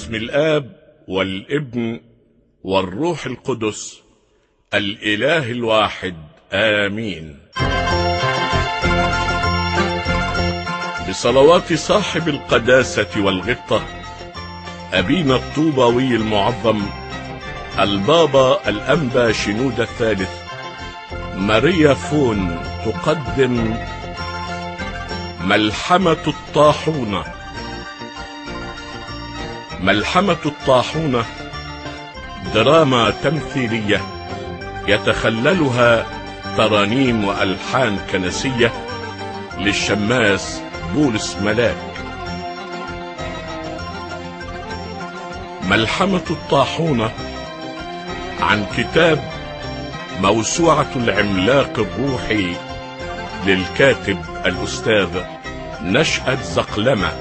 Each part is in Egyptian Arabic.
باسم الآب والابن والروح القدس الإله الواحد آمين بصلوات صاحب القداسة والغبطة أبينا الطوباوي المعظم البابا الأنبا شنود الثالث ماريا فون تقدم ملحمة الطاحونة ملحمة الطاحونة دراما تمثيلية يتخللها ترانيم وألحان كنسية للشماس بولس ملاك ملحمة الطاحونة عن كتاب موسوعة العملاق الروحي للكاتب الأستاذ نشأة زقلمة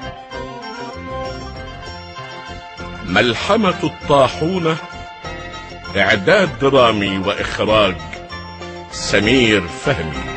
ملحمة الطاحونة إعداد درامي وإخراج سمير فهمي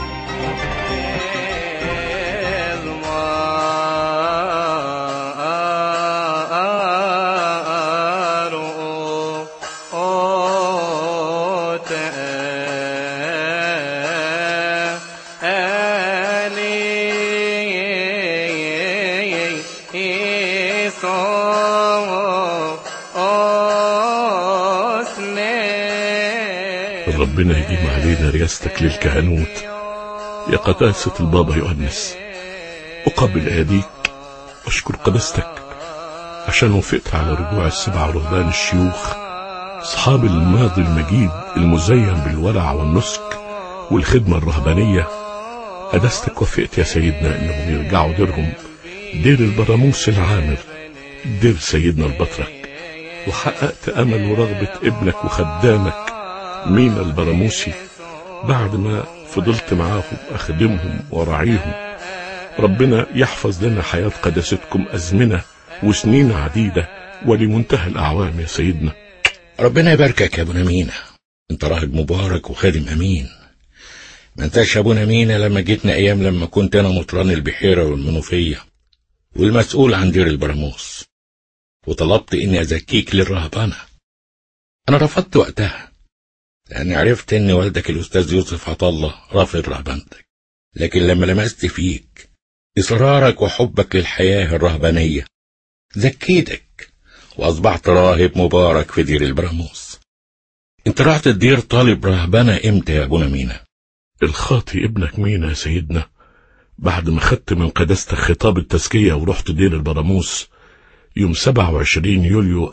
ربنا يديم علينا رياستك للكهنوت يا قداسة البابا يؤنس أقبل أيديك وأشكر قداستك عشان وافقت على رجوع السبع رهبان الشيوخ أصحاب الماضي المجيد المزين بالورع والنسك والخدمة الرهبانية قداستك وافقت يا سيدنا إنهم يرجعوا ديرهم دير البراموس العامر دير سيدنا البطرك وحققت أمل ورغبة ابنك وخدامك مينا البراموسي بعد ما فضلت معاهم أخدمهم وراعيهم ربنا يحفظ لنا حياة قداستكم أزمنة وسنين عديدة ولمنتهى الأعوام يا سيدنا ربنا يباركك يا ابونا مينا انت راهب مبارك وخادم امين ما انتش يا ابونا مينا لما جيتنا ايام لما كنت انا مطران البحيرة والمنوفية والمسؤول عن دير البراموس وطلبت اني ازكيك للرهبانة انا رفضت وقتها لاني عرفت ان والدك الاستاذ يوسف عطله رافض رهبنتك لكن لما لمست فيك اصرارك وحبك للحياة الرهبانية زكيتك واصبحت راهب مبارك في دير البراموس انت رحت الدير طالب رهبنة امتى يا ابونا مينا الخاطي ابنك مينا يا سيدنا بعد ما خدت من قداستك خطاب التزكية ورحت دير البراموس يوم 27 يوليو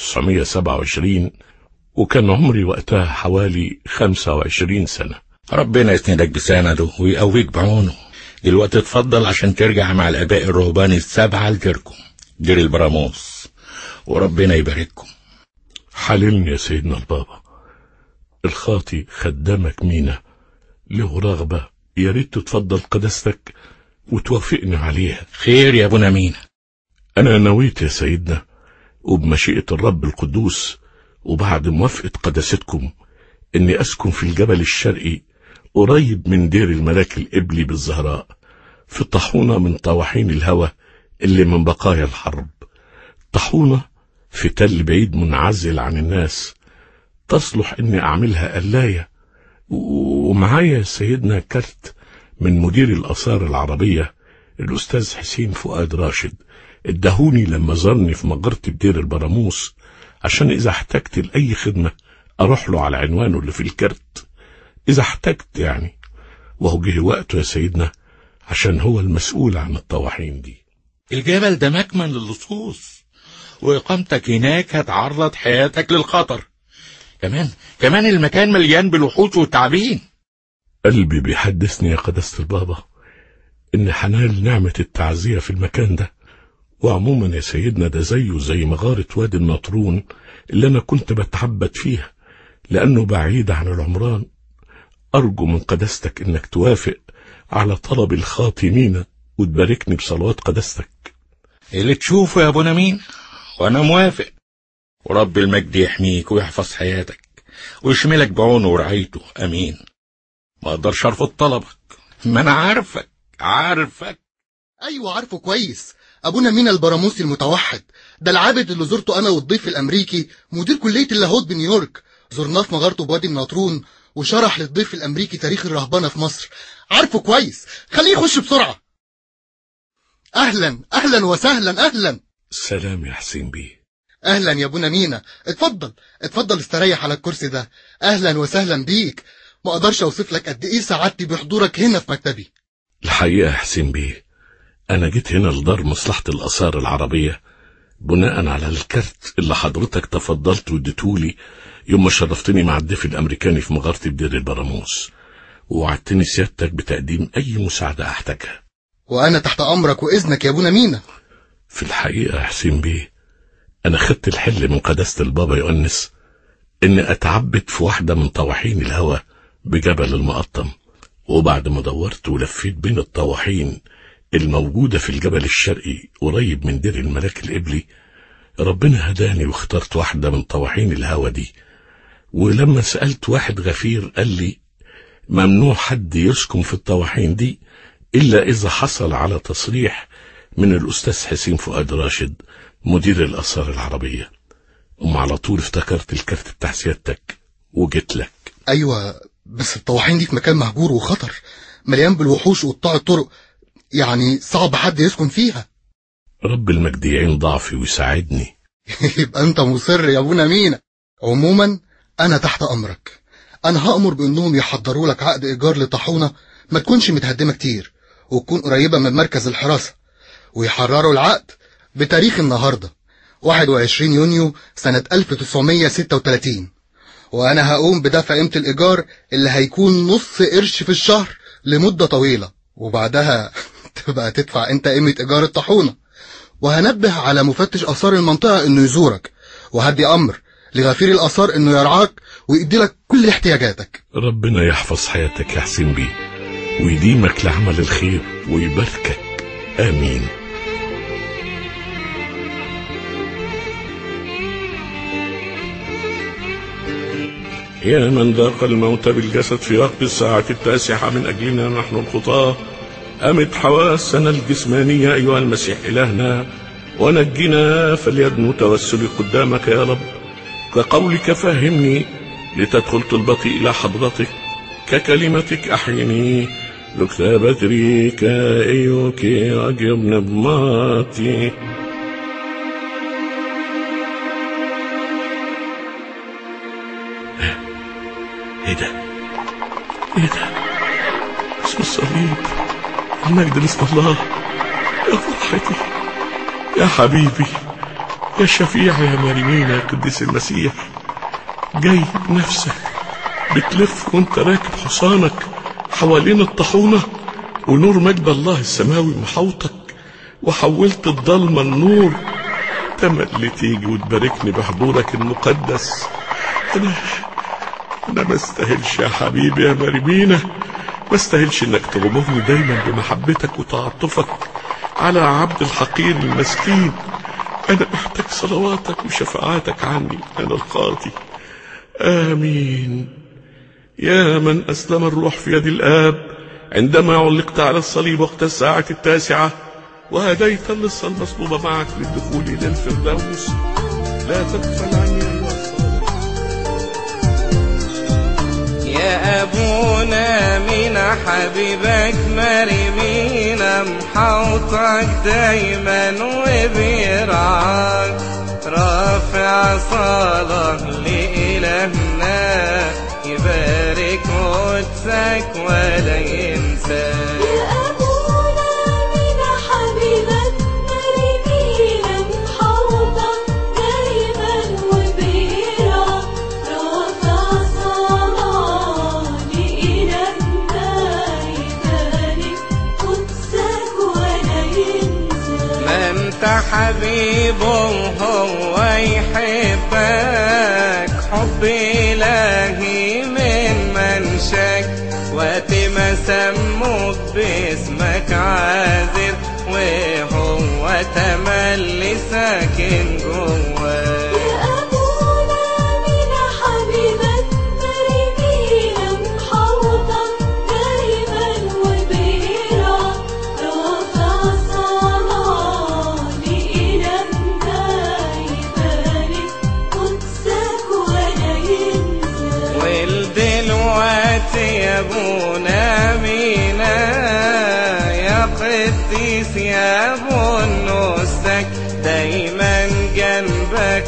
1927 وكان عمري وقتها حوالي 25 سنة ربنا يسندك بسنده ويقويك بعونه دلوقتي اتفضل عشان ترجع مع الاباء الرهبان السبعة لديركم دير البراموس وربنا يبارككم حللني يا سيدنا البابا الخاطي خدامك مينا له رغبة يا ريت تتفضل قداستك وتوافقني عليها خير يا ابونا مينا أنا نويت يا سيدنا وبمشيئة الرب القدوس وبعد موافقة قداستكم إني أسكن في الجبل الشرقي قريب من دير الملاك الإبلي بالزهراء في طاحونة من طواحين الهوى اللي من بقايا الحرب طاحونة في تل بعيد منعزل عن الناس تصلح إني أعملها قلاية ومعايا سيدنا كارت من مدير الآثار العربية الأستاذ حسين فؤاد راشد ادهوني لما زارني في مجرة بدير البراموس عشان إذا احتجت لأي خدمة أروح له على عنوانه اللي في الكارت إذا احتجت يعني وهو جه وقته يا سيدنا عشان هو المسؤول عن الطواحين دي الجبل ده مكمن للصوص وإقامتك هناك هتعرض حياتك للخطر كمان كمان المكان مليان بالوحوش والتعابين قلبي بيحدثني يا قداسة البابا إن حنال نعمة التعزية في المكان ده وعموما يا سيدنا ده زيه زي مغارة وادي النطرون اللي أنا كنت بتعبد فيها لأنه بعيد عن العمران أرجو من قداستك إنك توافق على طلب الخاطمين وتباركني بصلوات قداستك اللي تشوفه يا ابونا مين وانا موافق ورب المجد يحميك ويحفظ حياتك ويشملك بعونه ورعايته امين ما اقدرش ارفض طلبك ما انا عارفك عارفك ايوه عارفه كويس ابونا مينا البراموسي المتوحد ده العابد اللي زرته انا والضيف الامريكي مدير كليه اللاهوت بنيويورك زرناه في مغارته بوادي النطرون وشرح للضيف الامريكي تاريخ الرهبنه في مصر عارفه كويس خليه يخش بسرعه اهلا اهلا وسهلا اهلا سلام يا حسين بيه اهلا يا ابونا مينا اتفضل اتفضل استريح على الكرسي ده اهلا وسهلا بيك ما اقدرش اوصف لك قد ايه سعادتي بحضورك هنا في مكتبي الحقيقة يا حسين بيه أنا جيت هنا لدار مصلحة الآثار العربية بناء على الكارت اللي حضرتك تفضلت واديتهولي يوم ما شرفتني مع الضيف الأمريكاني في مغارتي بدير البراموس ووعدتني سيادتك بتقديم أي مساعدة أحتاجها وانا تحت امرك واذنك يا ابونا مينا في الحقيقة يا حسين بيه أنا خدت الحل من قداسة البابا يؤنس إني أتعبد في واحدة من طواحين الهوى بجبل المقطم وبعد ما دورت ولفيت بين الطواحين الموجودة في الجبل الشرقي قريب من دير الملاك القبلي ربنا هداني واخترت واحدة من طواحين الهوى دي ولما سألت واحد غفير قال لي ممنوع حد يسكن في الطواحين دي إلا إذا حصل على تصريح من الأستاذ حسين فؤاد راشد مدير الآثار العربية أم على طول افتكرت الكارت بتاع سيادتك وجيت لك ايوه بس الطواحين دي في مكان مهجور وخطر مليان بالوحوش وقطاع الطرق يعني صعب حد يسكن فيها رب المجد يعين ضعفي ويساعدني يبقى انت مصر يا ابونا مينا عموما انا تحت امرك انا هامر بانهم يحضروا لك عقد ايجار لطاحونه ما تكونش متهدمه كتير وتكون قريبه من مركز الحراسه ويحرروا العقد بتاريخ النهارده 21 يونيو سنه 1936 وانا هقوم بدفع قيمه الايجار اللي هيكون نص قرش في الشهر لمده طويله وبعدها تبقى تدفع انت قيمه ايجار الطاحونه وهنبه على مفتش اثار المنطقه انه يزورك وهدي امر لغفير الاثار انه يرعاك ويدي لك كل احتياجاتك ربنا يحفظ حياتك يا حسين بيه ويديمك لعمل الخير ويباركك آمين يا من ذاق الموت بالجسد في وقت الساعة التاسعة من أجلنا نحن الخطاة أمت حواسنا الجسمانية أيها المسيح إلهنا ونجنا فليدنو توسلي قدامك يا رب كقولك فهمني لتدخل طلبتي إلى حضرتك ككلمتك أحيني لكتابة ريك أيوكي أجب نبماتي ايه ده؟ ايه ده؟ اسم الصليب المجد لاسم الله يا فرحتي يا حبيبي يا شفيع يا مريمين يا قديس المسيح جاي بنفسك بتلف وانت راكب حصانك حوالين الطاحونة ونور مجد الله السماوي محوطك وحولت الضلمة النور تملي تيجي وتباركني بحضورك المقدس انا انا ما استاهلش يا حبيبي يا مريمينا ما استاهلش انك تغمرني دايما بمحبتك وتعاطفك على عبد الحقير المسكين انا محتاج صلواتك وشفاعاتك عني انا الخاطي امين يا من اسلم الروح في يد الاب عندما علقت على الصليب وقت الساعه التاسعه وهديت اللص المصلوبه معك للدخول الى الفردوس لا تغفل عني ايها الصالح يا أبونا من حبيبك مريمينا محوطك دايما وبيرعاك رافع صلاة لإلهنا يبارك قدسك ولا ينساك يا أبونا من حبيبك مريمينا محوطك دايما وبيرا رافع صلاة لإلهنا يبارك قدسك ولا ينسى ما انت حبيبه وهو يحبك حب إلهي من منشك وقت ما سموك باسمك عازر وهو تملي ساكن جواك يا أبونا من حبيبك مريمينا محوطك دايما وبيرا رافع صلاة يا قديس يا ابو النسك دايما جنبك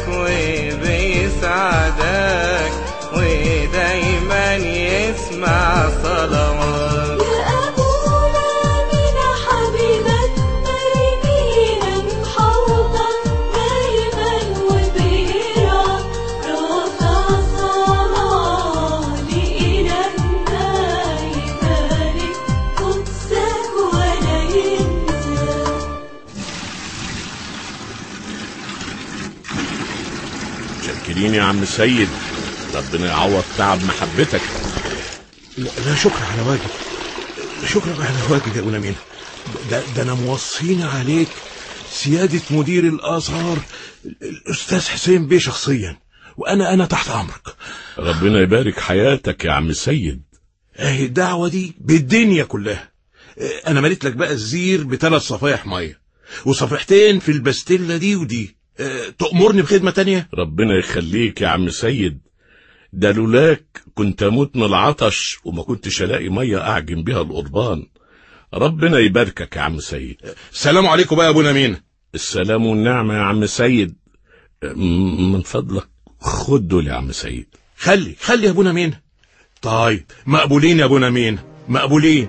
وبيساعدك ودايما يسمع صلوات يا أبونا من حبيبك مرمينا محوطا دايما وبيرى رافع صلاة لإلهنا يبارك قدسك ولا ينسى شاكرين يا عم سيد ربنا يعوض تعب محبتك لا, لا شكر على واجب شكرا على واجب يا ابو نمين ده, ده انا موصيني عليك سيادة مدير الآثار الأستاذ حسين بيه شخصيا وأنا أنا تحت أمرك ربنا يبارك حياتك يا عم سيد اهي الدعوة دي بالدنيا كلها اه، أنا مليت لك بقى الزير بثلاث صفايح مية وصفيحتين في البستلة دي ودي اه، تأمرني بخدمة تانية ربنا يخليك يا عم سيد ده لولاك كنت اموت من العطش وما كنتش الاقي ميه اعجن بيها القربان ربنا يباركك يا عم سيد سلام عليكم بقى يا أبو نمين السلام والنعمه يا عم سيد م- من فضلك خد دول يا عم سيد خلي خلي يا ابونا مين طيب مقبولين يا ابونا مين مقبولين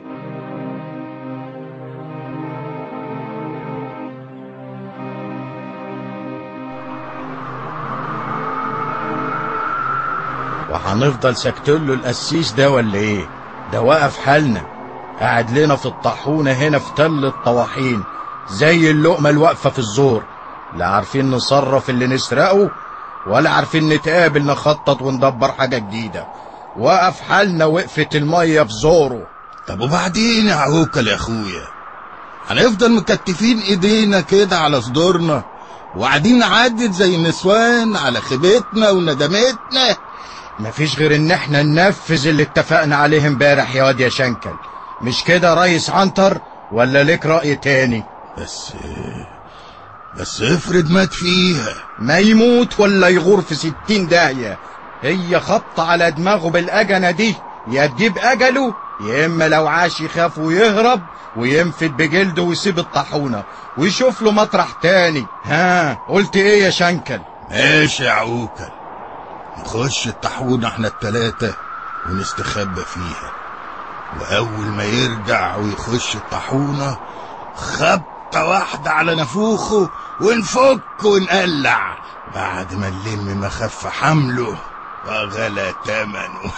وهنفضل ساكتين له القسيس ده ولا ايه ده واقف حالنا قاعد لنا في الطاحونه هنا في تل الطواحين زي اللقمه الواقفه في الزور لا عارفين نصرف اللي نسرقه ولا عارفين نتقابل نخطط وندبر حاجه جديده وقف حالنا وقفه الميه في زوره طب وبعدين يا عوكل يا اخويا هنفضل مكتفين ايدينا كده على صدورنا وقاعدين نعدد زي النسوان على خيبتنا وندمتنا مفيش غير ان احنا ننفذ اللي اتفقنا عليه امبارح يا واد يا شنكل مش كده يا ريس عنتر ولا ليك رأي تاني بس بس افرض مات فيها ما يموت ولا يغور في ستين داهية هي خبطة على دماغه بالأجنة دي يا تجيب أجله يا إما لو عاش يخاف ويهرب وينفد بجلده ويسيب الطاحونة ويشوف له مطرح تاني ها قلت ايه يا شنكل ماشي يا عوكل نخش الطاحونة احنا التلاتة ونستخبى فيها وأول ما يرجع ويخش الطاحونة خبطة واحدة على نافوخه ونفك ونقلع بعد ما نلم مخف حمله وغلى تمنه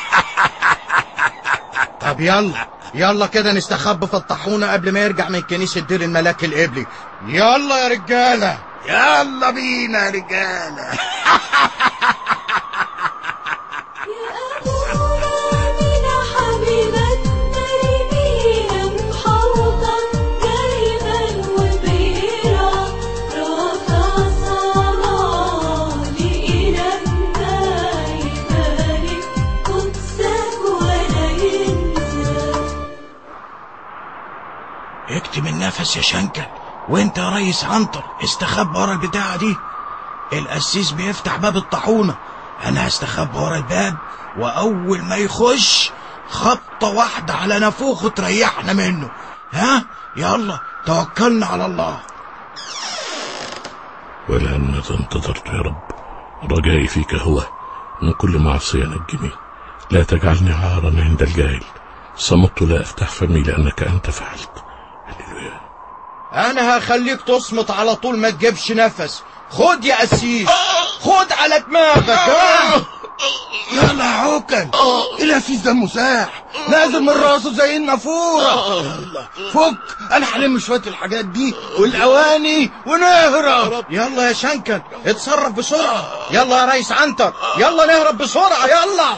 طب يلا يلا كده نستخبى في الطاحونة قبل ما يرجع من كنيسة دير الملاك القبلي يلا يا رجالة يلا بينا يا رجاله من حبيبك مرمينا محوطا دايما وبيرى رافع صلاة لإلهنا يبارك قدسك ولا ينسى اكتم النفس يا شنكل وانت يا ريس عنتر استخبى ورا البتاعة دي القسيس بيفتح باب الطاحونة انا هستخبى ورا الباب واول ما يخش خبطة واحدة على نافوخه تريحنا منه ها يلا توكلنا على الله ولأن انتظرت يا رب رجائي فيك هو من كل معصية نجني لا تجعلني عارا عند الجاهل صمت لا أفتح فمي لأنك أنت فعلت هللويا انا هخليك تصمت على طول ما تجيبش نفس خد يا قسيس خد على دماغك ها يلا يا عوكل الاسيس ده مساح نازل من راسه زي النافوره فك انا هلم شويه الحاجات دي والاواني ونهرب يلا يا شنكل اتصرف بسرعة يلا يا ريس عنتر يلا نهرب بسرعة يلا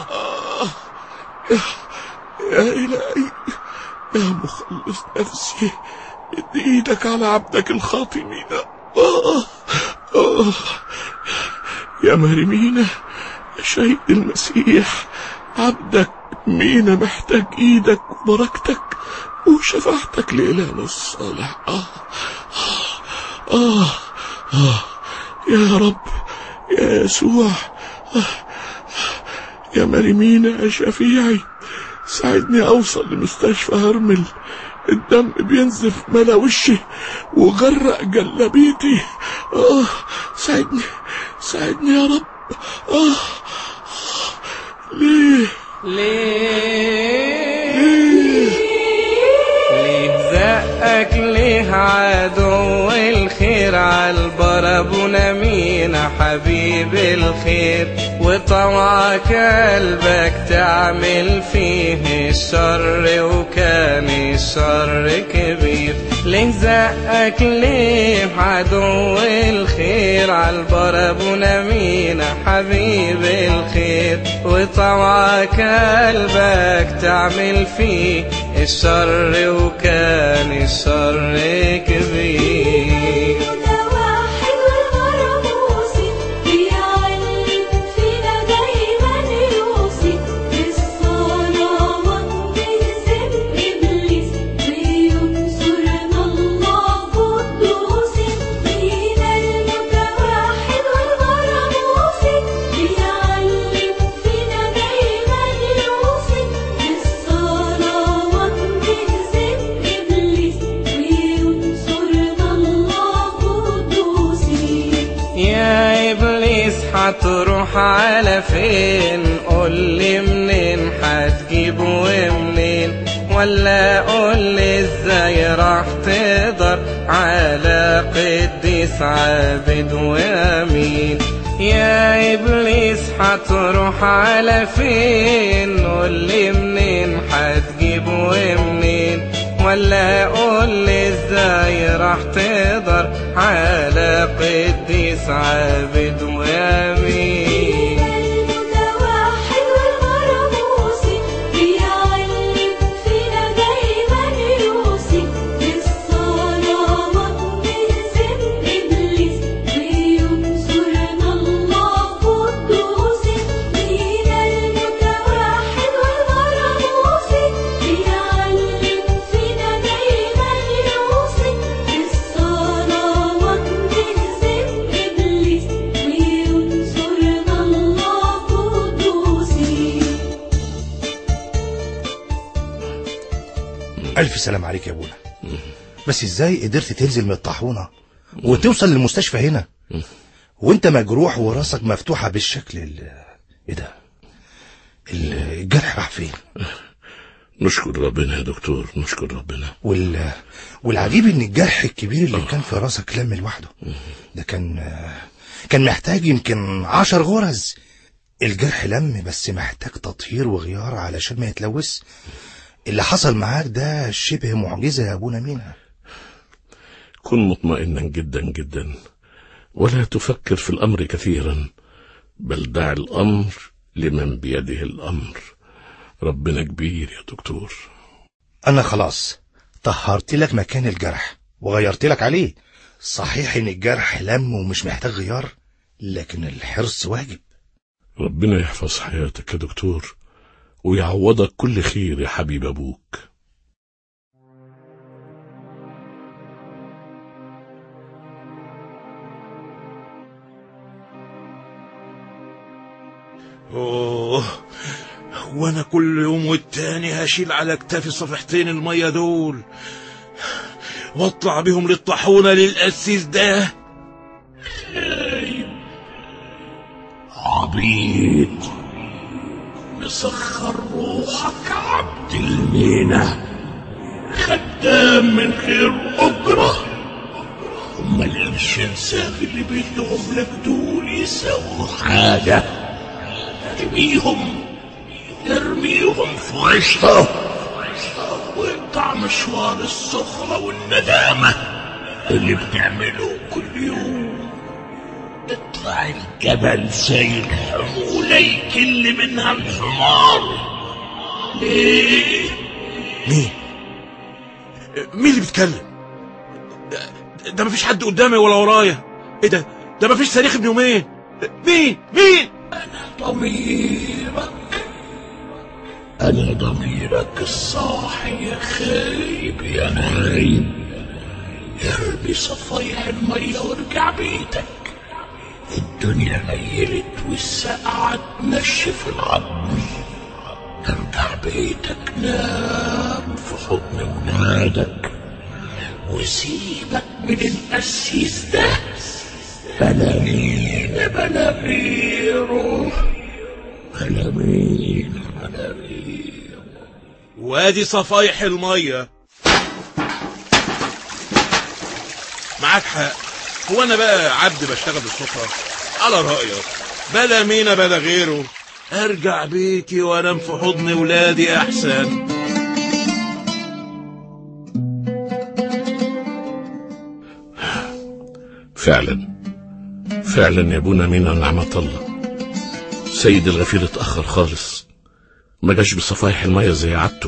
يا إلهي يا مخلص نفسي اد ايدك على عبدك الخاطي مينا آه آه يا مريمينا يا شهيد المسيح عبدك مينا محتاج ايدك وبركتك وشفاعتك لإلهنا الصالح آه آه آه, آه يا رب يا يسوع آه يا مريمينا يا شفيعي ساعدني أوصل لمستشفى هرمل الدم بينزف ملا وشي وغرق جلابيتي اه ساعدني ساعدني يا رب اه ليه ليه ليه زقك ليه عدو الخير عالبربونة مينا حبيب الخير وطوعك قلبك تعمل فيه الشر وكان الشر كبير ليه زقك ليه عدو الخير عالبربونة مينا حبيب الخير وطوعك قلبك تعمل فيه الشر وكان الشر كبير متوحد والمرموسي بيعلم فينا دايما يوصي بالصلوات بيهزم إبليس بينصرنا الله قدوسي فينا المتوحد والمرموسي بيعلم فينا دايما يوصي بالصلوات بيهزم إبليس بينصرنا الله قدوسي يا ابليس هتروح على فين قول لي منين هتجيب ومنين ولا قول لي ازاي راح تقدر على قديس عابد وامين يا ابليس هتروح على فين قول لي منين هتجيب ومنين ولا قول لي ازاي راح تقدر على قديس عابد وامين المتوحد والمرموسي بيعلم فينا دايما يوصي بالصلوات بيهزم إبليس بينصرنا الله قدوسي فينا المتوحد والمرموسي بيعلم فينا دايما يوصي بالصلوات بيهزم إبليس بينصرنا الله قدوسي ألف سلام عليك يا أبونا بس إزاي قدرت تنزل من الطاحونة وتوصل للمستشفى هنا وانت مجروح وراسك مفتوحة بالشكل ال ايه ده ال- الجرح راح فين نشكر ربنا يا دكتور نشكر ربنا وال... والعجيب ان الجرح الكبير اللي كان في راسك لم لوحده ده كان كان محتاج يمكن عشر غرز الجرح لم بس محتاج تطهير وغيار علشان ما يتلوث اللي حصل معاك ده شبه معجزة يا ابونا مينا كن مطمئنا جدا جدا ولا تفكر في الامر كثيرا بل دع الامر لمن بيده الامر ربنا كبير يا دكتور انا خلاص طهرت لك مكان الجرح وغيرت لك عليه صحيح ان الجرح لم ومش محتاج غيار لكن الحرص واجب ربنا يحفظ حياتك يا دكتور ويعوضك كل خير يا حبيب ابوك اوه وانا كل يوم والتاني هشيل على كتافي صفحتين المية دول واطلع بيهم للطاحونة للقسيس ده عبيد مسخر روحك عبد المينا خدام من غير أجرة هما القرش الساغ اللي بيدهم لك دول يساووا حاجة ارميهم ارميهم في عشرة واقطع مشوار السخرة والندامة اللي بتعمله كل يوم اطلع الجبل شايل حمولة يكل منها الحمار ليه؟ مين مين اللي بيتكلم ده, ده مفيش حد قدامي ولا ورايا ايه ده ده مفيش صريخ ابن يومين مين مين ضميرك أنا ضميرك الصاحي يا خايب يا نايم ارمي صفايح المية وارجع بيتك الدنيا ميلت والسقعة تنشف العظم ارجع بيتك نام في حضن ولادك وسيبك من القسيس ده بلا مين بلا غيره بلا مين بلا غيره وادي صفايح المية معاك حق هو انا بقى عبد بشتغل بالسفرة على رأيك بلا مينا بلا غيره ارجع بيتي وانام في حضن ولادي احسن فعلا فعلا يا ابونا مينا نعمة الله سيد الغفير اتأخر خالص ما جاش بصفايح المية زي عادته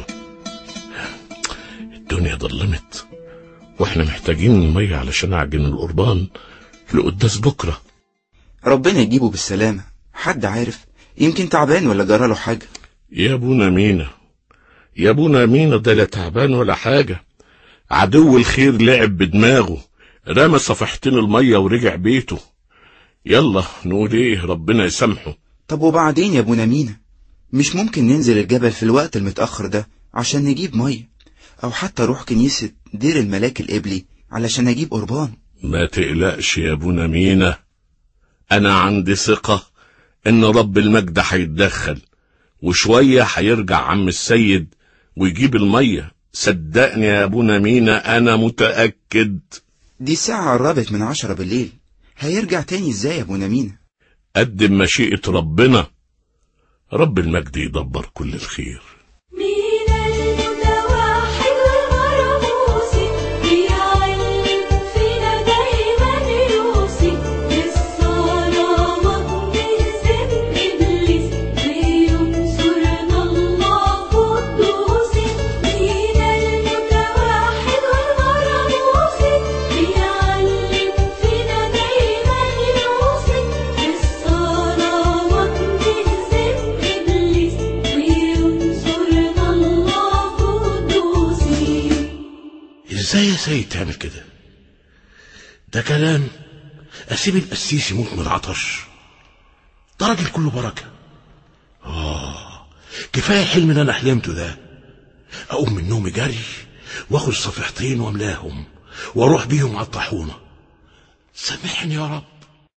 الدنيا ضلمت واحنا محتاجين المية علشان اعجن القربان لقداس بكرة ربنا يجيبه بالسلامة حد عارف يمكن تعبان ولا جراله حاجة يا ابونا مينا يا ابونا مينا ده لا تعبان ولا حاجة عدو الخير لعب بدماغه رمى صفحتين المية ورجع بيته يلا نقول ايه ربنا يسامحه طب وبعدين يا ابونا مينا مش ممكن ننزل الجبل في الوقت المتأخر ده عشان نجيب مية أو حتى روح كنيسة دير الملاك القبلي علشان أجيب قربان ما تقلقش يا ابونا مينا انا عندي ثقة ان رب المجد هيتدخل وشوية هيرجع عم السيد ويجيب المية صدقني يا ابونا مينا انا متأكد دي الساعة قربت من عشرة بالليل هيرجع تاني ازاي يا ابونا مينا قدم مشيئة ربنا رب المجد يدبر كل الخير من المتوحد والمرموس بيعلم فينا دايما يوصي بالصلاة بهزم إبليس وينصرنا الله قدوس من المتوحد والمرموس بيعلم فينا دايما يوصي بالصلاة بهزم إبليس وينصرنا الله قدوس ازاي يا سيد تعمل كده ده كلام اسيب القسيس يموت من العطش ده راجل كله بركه اه كفايه حلم اللي انا حلمته ده اقوم من نومي جري واخد صفيحتين واملاهم واروح بيهم على الطاحونه سامحني يا رب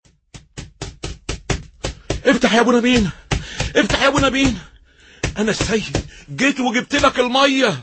افتح يا ابو نبينا افتح يا ابو نبينا انا السيد جيت وجبت لك الميه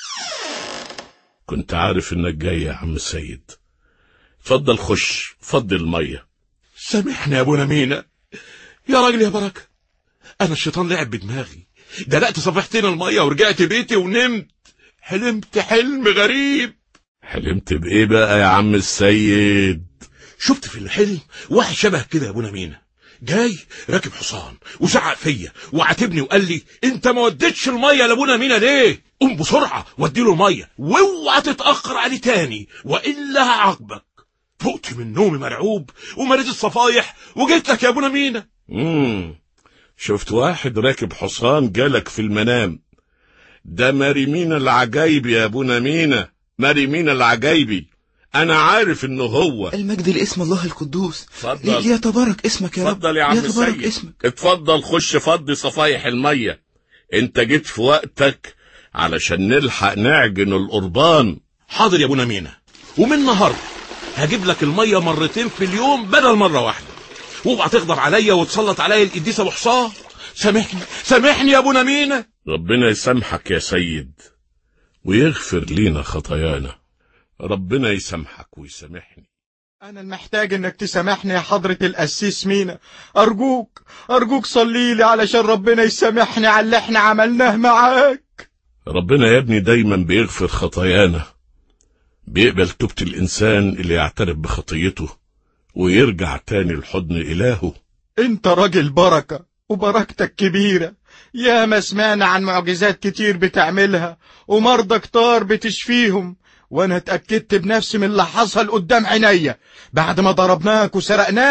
كنت عارف انك جاي يا عم السيد اتفضل خش فضي المية سامحني يا ابونا مينا يا راجل يا بركة انا الشيطان لعب بدماغي دلقت صفحتين المية ورجعت بيتي ونمت حلمت حلم غريب حلمت بايه بقى يا عم السيد شفت في الحلم واحد شبه كده يا ابونا مينا جاي راكب حصان وزعق فيا وعاتبني وقال لي انت ما وديتش الميه لابونا مينا ليه قوم بسرعه وديله الميه واوعى تتاخر عليه تاني والا هعاقبك فقت من نومي مرعوب ومريت الصفايح وجيت لك يا ابونا مينا مم. شفت واحد راكب حصان جالك في المنام ده ماري مينا العجايبي يا ابونا مينا ماري مينا العجايبي انا عارف انه هو المجد لاسم الله القدوس اتفضل. ليتبارك اسمك يا رب اتفضل يا عم ليتبارك السيد اسمك اتفضل خش فضي صفايح المية انت جيت في وقتك علشان نلحق نعجن القربان حاضر يا ابونا مينا ومن النهارده هجيب لك الميه مرتين في اليوم بدل مره واحده واوعى تغضب عليا وتسلط عليا القديس ابو حصان سامحني سامحني يا ابونا مينا ربنا يسامحك يا سيد ويغفر لينا خطايانا ربنا يسامحك ويسامحني أنا المحتاج إنك تسامحني يا حضرة القسيس مينا أرجوك أرجوك صلي لي علشان ربنا يسامحني على اللي إحنا عملناه معاك ربنا يا ابني دايما بيغفر خطايانا بيقبل توبة الإنسان اللي يعترف بخطيته ويرجع تاني لحضن إلهه أنت راجل بركة وبركتك كبيرة يا ما سمعنا عن معجزات كتير بتعملها ومرضى كتار بتشفيهم وانا اتأكدت بنفسي من اللي حصل قدام عينيا بعد ما ضربناك وسرقناك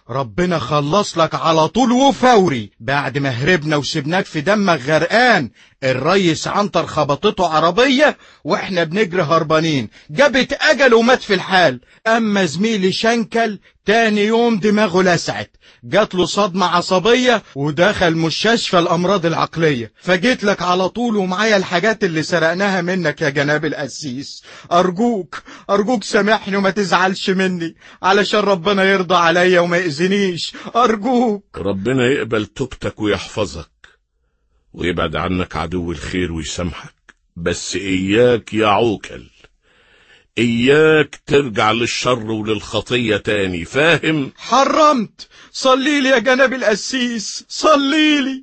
ربنا خلص لك على طول وفوري بعد ما هربنا وسبناك في دمك غرقان الريس عنتر خبطته عربية واحنا بنجري هربانين جابت اجل ومات في الحال اما زميلي شنكل تاني يوم دماغه لسعت جات له صدمة عصبية ودخل مستشفى الامراض العقلية فجيت لك على طول ومعايا الحاجات اللي سرقناها منك يا جناب القسيس ارجوك ارجوك سامحني وما تزعلش مني علشان ربنا يرضى عليا وما يأذنيش ارجوك ربنا يقبل توبتك ويحفظك ويبعد عنك عدو الخير ويسامحك بس إياك يا عوكل إياك ترجع للشر وللخطية تاني فاهم؟ حرمت صلي لي يا جناب القسيس صلي لي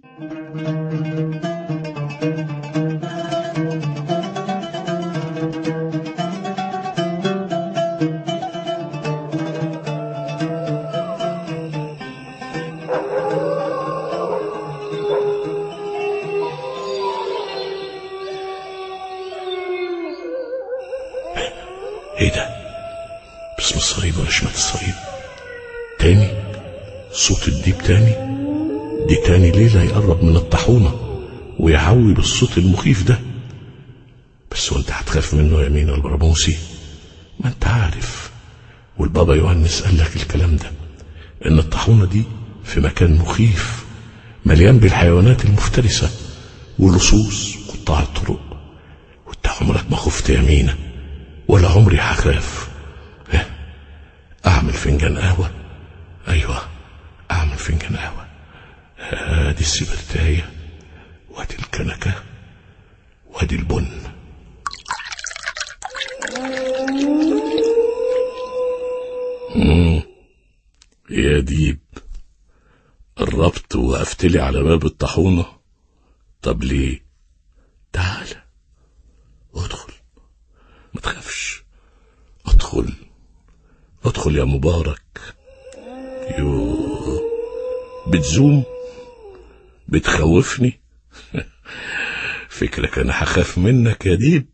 ايه ده باسم الصليب ولا شمال الصليب تاني صوت الديب تاني دي تاني ليلة يقرب من الطاحونة ويعوي بالصوت المخيف ده بس وانت هتخاف منه يا مين البراموسي ما انت عارف والبابا يوحنس قال لك الكلام ده ان الطاحونة دي في مكان مخيف مليان بالحيوانات المفترسة واللصوص وقطاع الطرق وانت عمرك ما خفت يا مينا ولا عمري هخاف ها، اعمل فنجان قهوة ايوه اعمل فنجان قهوة ادي السبرتاية وادي الكنكة وادي البن مم. يا ديب قربت وقفت لي على باب الطاحونة طب ليه تعال ادخل ما تخافش ادخل ادخل يا مبارك يو بتزوم بتخوفني فكرك انا هخاف منك يا ديب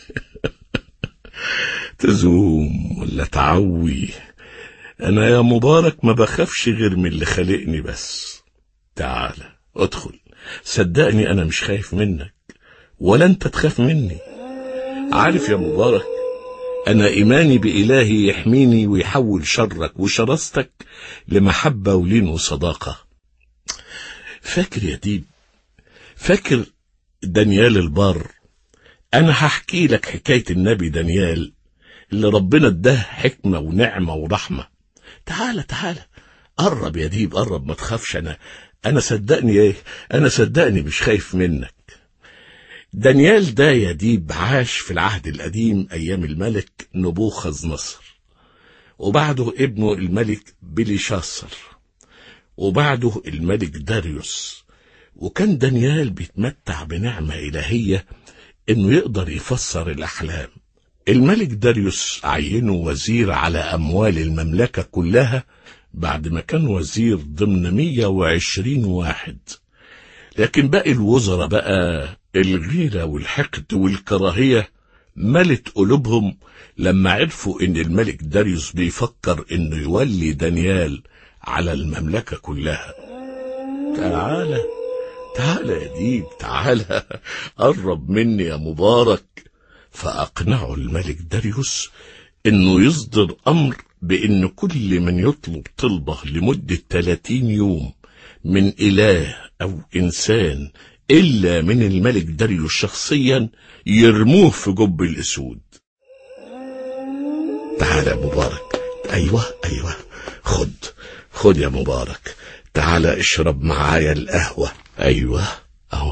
تزوم ولا تعوي انا يا مبارك ما بخافش غير من اللي خلقني بس تعال ادخل صدقني انا مش خايف منك ولا انت تخاف مني عارف يا مبارك أنا إيماني بإلهي يحميني ويحول شرك وشراستك لمحبة ولين وصداقة فاكر يا ديب فاكر دانيال البار أنا هحكي لك حكاية النبي دانيال اللي ربنا اداه حكمة ونعمة ورحمة تعالى تعالى قرب يا ديب قرب ما تخافش أنا أنا صدقني إيه أنا صدقني مش خايف منك دانيال ده يا ديب عاش في العهد القديم أيام الملك نبوخذ نصر وبعده ابنه الملك بليشاصر وبعده الملك داريوس وكان دانيال بيتمتع بنعمة إلهية إنه يقدر يفسر الأحلام الملك داريوس عينه وزير على أموال المملكة كلها بعد ما كان وزير ضمن 120 واحد لكن باقي الوزراء بقى الغيرة والحقد والكراهية ملت قلوبهم لما عرفوا ان الملك داريوس بيفكر انه يولي دانيال على المملكة كلها تعالى تعالى يا ديب تعالى قرب مني يا مبارك فأقنعوا الملك داريوس انه يصدر امر بان كل من يطلب طلبة لمدة 30 يوم من اله او انسان الا من الملك داريوس شخصيا يرموه في جب الاسود تعال يا مبارك ايوه ايوه خد خد يا مبارك تعال اشرب معايا القهوة ايوه اهو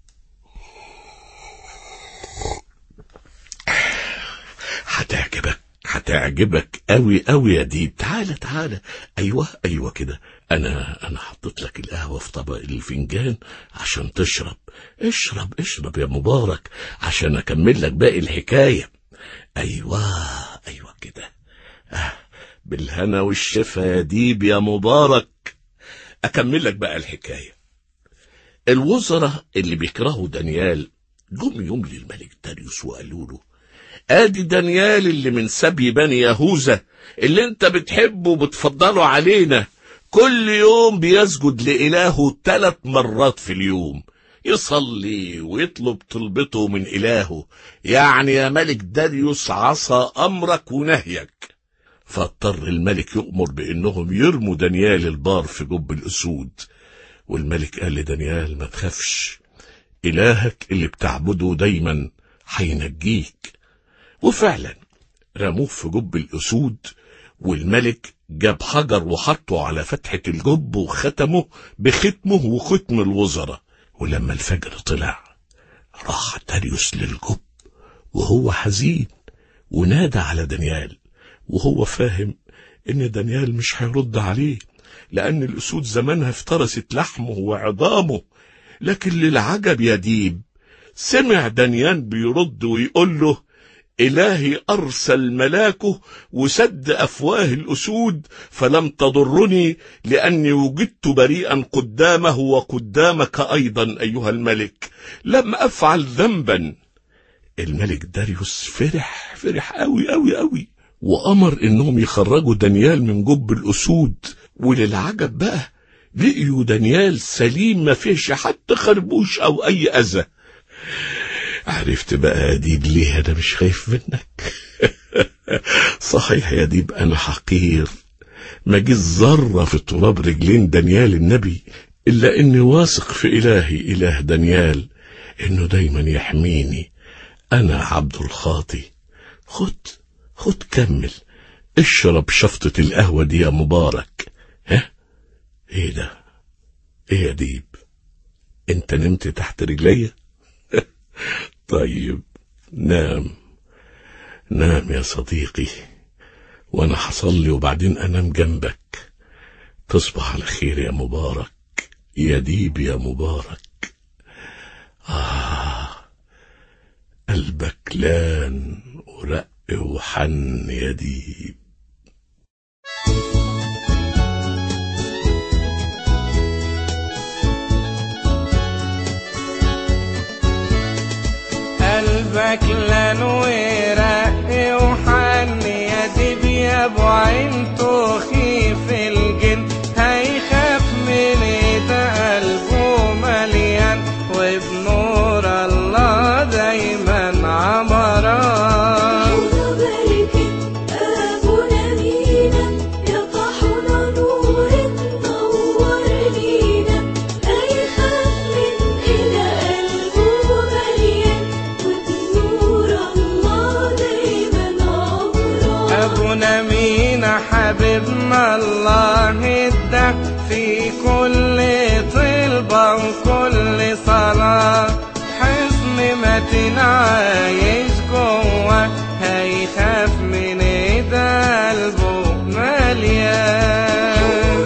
هتعجبك هتعجبك قوي قوي يا ديب تعالى تعالى ايوه ايوه كده انا انا حطيت لك القهوه في طبق الفنجان عشان تشرب اشرب اشرب يا مبارك عشان اكمل لك باقي الحكايه ايوه ايوه كده آه بالهنا والشفا يا ديب يا مبارك اكمل لك بقى الحكايه الوزراء اللي بيكرهوا دانيال جم يوم للملك داريوس وقالوا له ادي دانيال اللي من سبي بني يهوذا اللي انت بتحبه وبتفضله علينا كل يوم بيسجد لإلهه ثلاث مرات في اليوم يصلي ويطلب طلبته من إلهه يعني يا ملك داريوس عصى أمرك ونهيك فاضطر الملك يؤمر بأنهم يرموا دانيال البار في جب الأسود والملك قال لدانيال ما تخافش إلهك اللي بتعبده دايما هينجيك وفعلا رموه في جب الأسود والملك جاب حجر وحطه على فتحة الجب وختمه بختمه وختم الوزراء ولما الفجر طلع راح داريوس للجب وهو حزين ونادى على دانيال وهو فاهم ان دانيال مش هيرد عليه لان الاسود زمانها افترست لحمه وعظامه لكن للعجب يا ديب سمع دانيال بيرد ويقول له إلهي أرسل ملاكه وسد أفواه الأسود فلم تضرني لأني وجدت بريئا قدامه وقدامك أيضا أيها الملك لم أفعل ذنبا الملك داريوس فرح فرح أوي أوي أوي وأمر إنهم يخرجوا دانيال من جب الأسود وللعجب بقى لقيوا دانيال سليم ما فيش حتى خربوش أو أي أذى عرفت بقى يا ديب ليه انا مش خايف منك صحيح يا ديب انا حقير ما جيت ذره في تراب رجلين دانيال النبي الا اني واثق في الهي اله دانيال انه دايما يحميني انا عبد الخاطي خد خد كمل اشرب شفطة القهوة دي يا مبارك ها ايه ده ايه يا ديب انت نمت تحت رجليا طيب نام نام يا صديقي وانا حصلي وبعدين انام جنبك تصبح على خير يا مبارك يا ديب يا مبارك آه قلبك لان ورق وحن يا ديب قلبك لان ورق وحن يا ديب يا ابو عين تخيف الجن هيخاف من ده قلبه مليان وبنور الله دايما عمران أبونا مينا يا طاحنا نور تنور لينا هيخاف من إلى قلبه مليان وبنور الله دايما عمران أبونا مينا حبيبنا الله ادى في كل طلبة وكل صلاة حزن متين عايش جوه هيخاف من ده قلبه مليان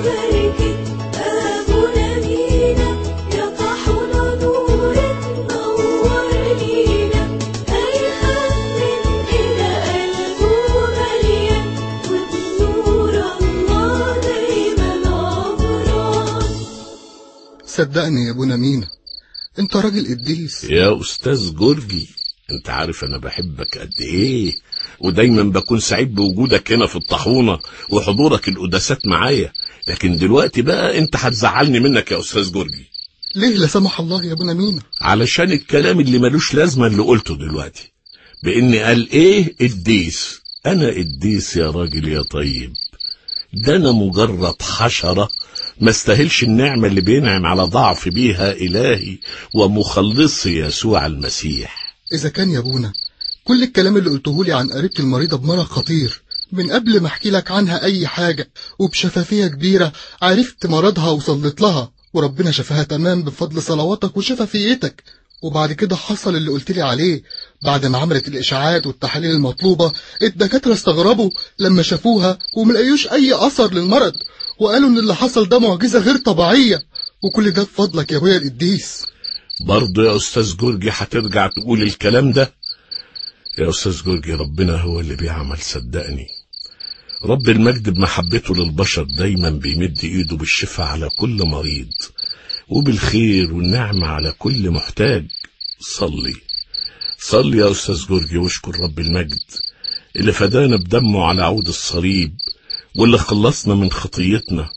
أبونا مينا يا طاحنا نور تنور لينا هيخاف من إلى قلبه مليان وبنور الله دايما عمران صدقني يا ابونا مينا انت راجل قديس يا أستاذ جورجي أنت عارف أنا بحبك قد إيه ودايما بكون سعيد بوجودك هنا في الطاحونة وحضورك القداسات معايا لكن دلوقتي بقى أنت هتزعلني منك يا أستاذ جورجي ليه لا سمح الله يا ابونا مينا علشان الكلام اللي ملوش لازمة اللي قلته دلوقتي بإن قال إيه قديس أنا قديس يا راجل يا طيب ده أنا مجرد حشرة ما استاهلش النعمة اللي بينعم على ضعف بيها إلهي ومخلصي يسوع المسيح إذا كان يا ابونا كل الكلام اللي قلته لي عن قريبتي المريضة بمرض خطير من قبل ما احكي لك عنها أي حاجة وبشفافية كبيرة عرفت مرضها وصلت لها وربنا شفاها تمام بفضل صلواتك وشفافيتك وبعد كده حصل اللي قلت لي عليه بعد ما عملت الإشاعات والتحاليل المطلوبة الدكاترة استغربوا لما شافوها وملقيوش أي أثر للمرض وقالوا إن اللي حصل ده معجزة غير طبيعية وكل ده بفضلك يا أبويا القديس برضه يا أستاذ جورجي هترجع تقول الكلام ده يا أستاذ جورجي ربنا هو اللي بيعمل صدقني رب المجد بمحبته للبشر دايما بيمد ايده بالشفاء على كل مريض وبالخير والنعمة على كل محتاج صلي صلي يا أستاذ جورجي واشكر رب المجد اللي فدانا بدمه على عود الصليب واللي خلصنا من خطيتنا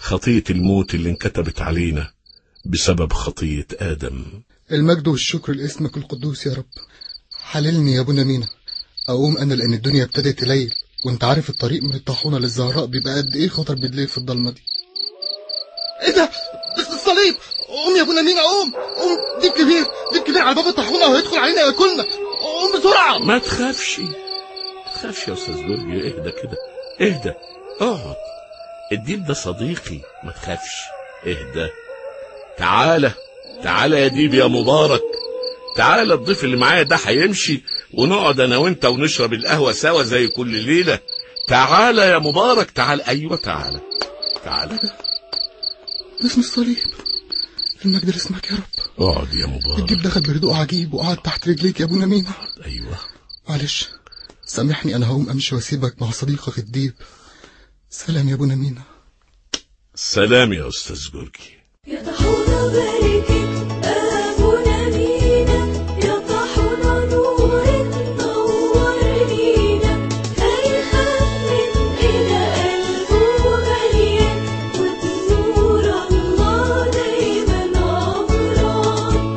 خطية الموت اللي انكتبت علينا بسبب خطية آدم المجد والشكر لاسمك القدوس يا رب حللني يا ابونا مينا اقوم انا لان الدنيا ابتدت تليل وانت عارف الطريق من الطاحونه للزهراء بيبقى قد ايه خطر بالليل في الضلمه دي ايه ده بس الصليب قوم يا ابونا مينا قوم قوم ديب كبير ديب كبير على باب الطاحونه وهيدخل علينا ياكلنا قوم بسرعه ما تخافش ما تخافش يا استاذ جورجي اهدى كده اهدى اقعد الديب ده صديقي ما تخافش اهدى تعالى تعالى يا ديب يا مبارك تعالى الضيف اللي معايا ده هيمشي ونقعد انا وانت ونشرب القهوه سوا زي كل ليله تعالى يا مبارك تعالى ايوه تعالى تعالى اسم الصليب المجد لاسمك يا رب اقعد يا مبارك الديب دخل بهدوء عجيب وقعد تحت رجليك يا ابونا مينا ايوه معلش سامحني انا هقوم امشي واسيبك مع صديقك الديب سلام يا ابونا مينا سلام يا استاذ جورجي يا طحونة باركك أبونا مينا يا طحونة نورك نور لينا هيخمن إلى قلبه مليان وبنور الله دايما عمران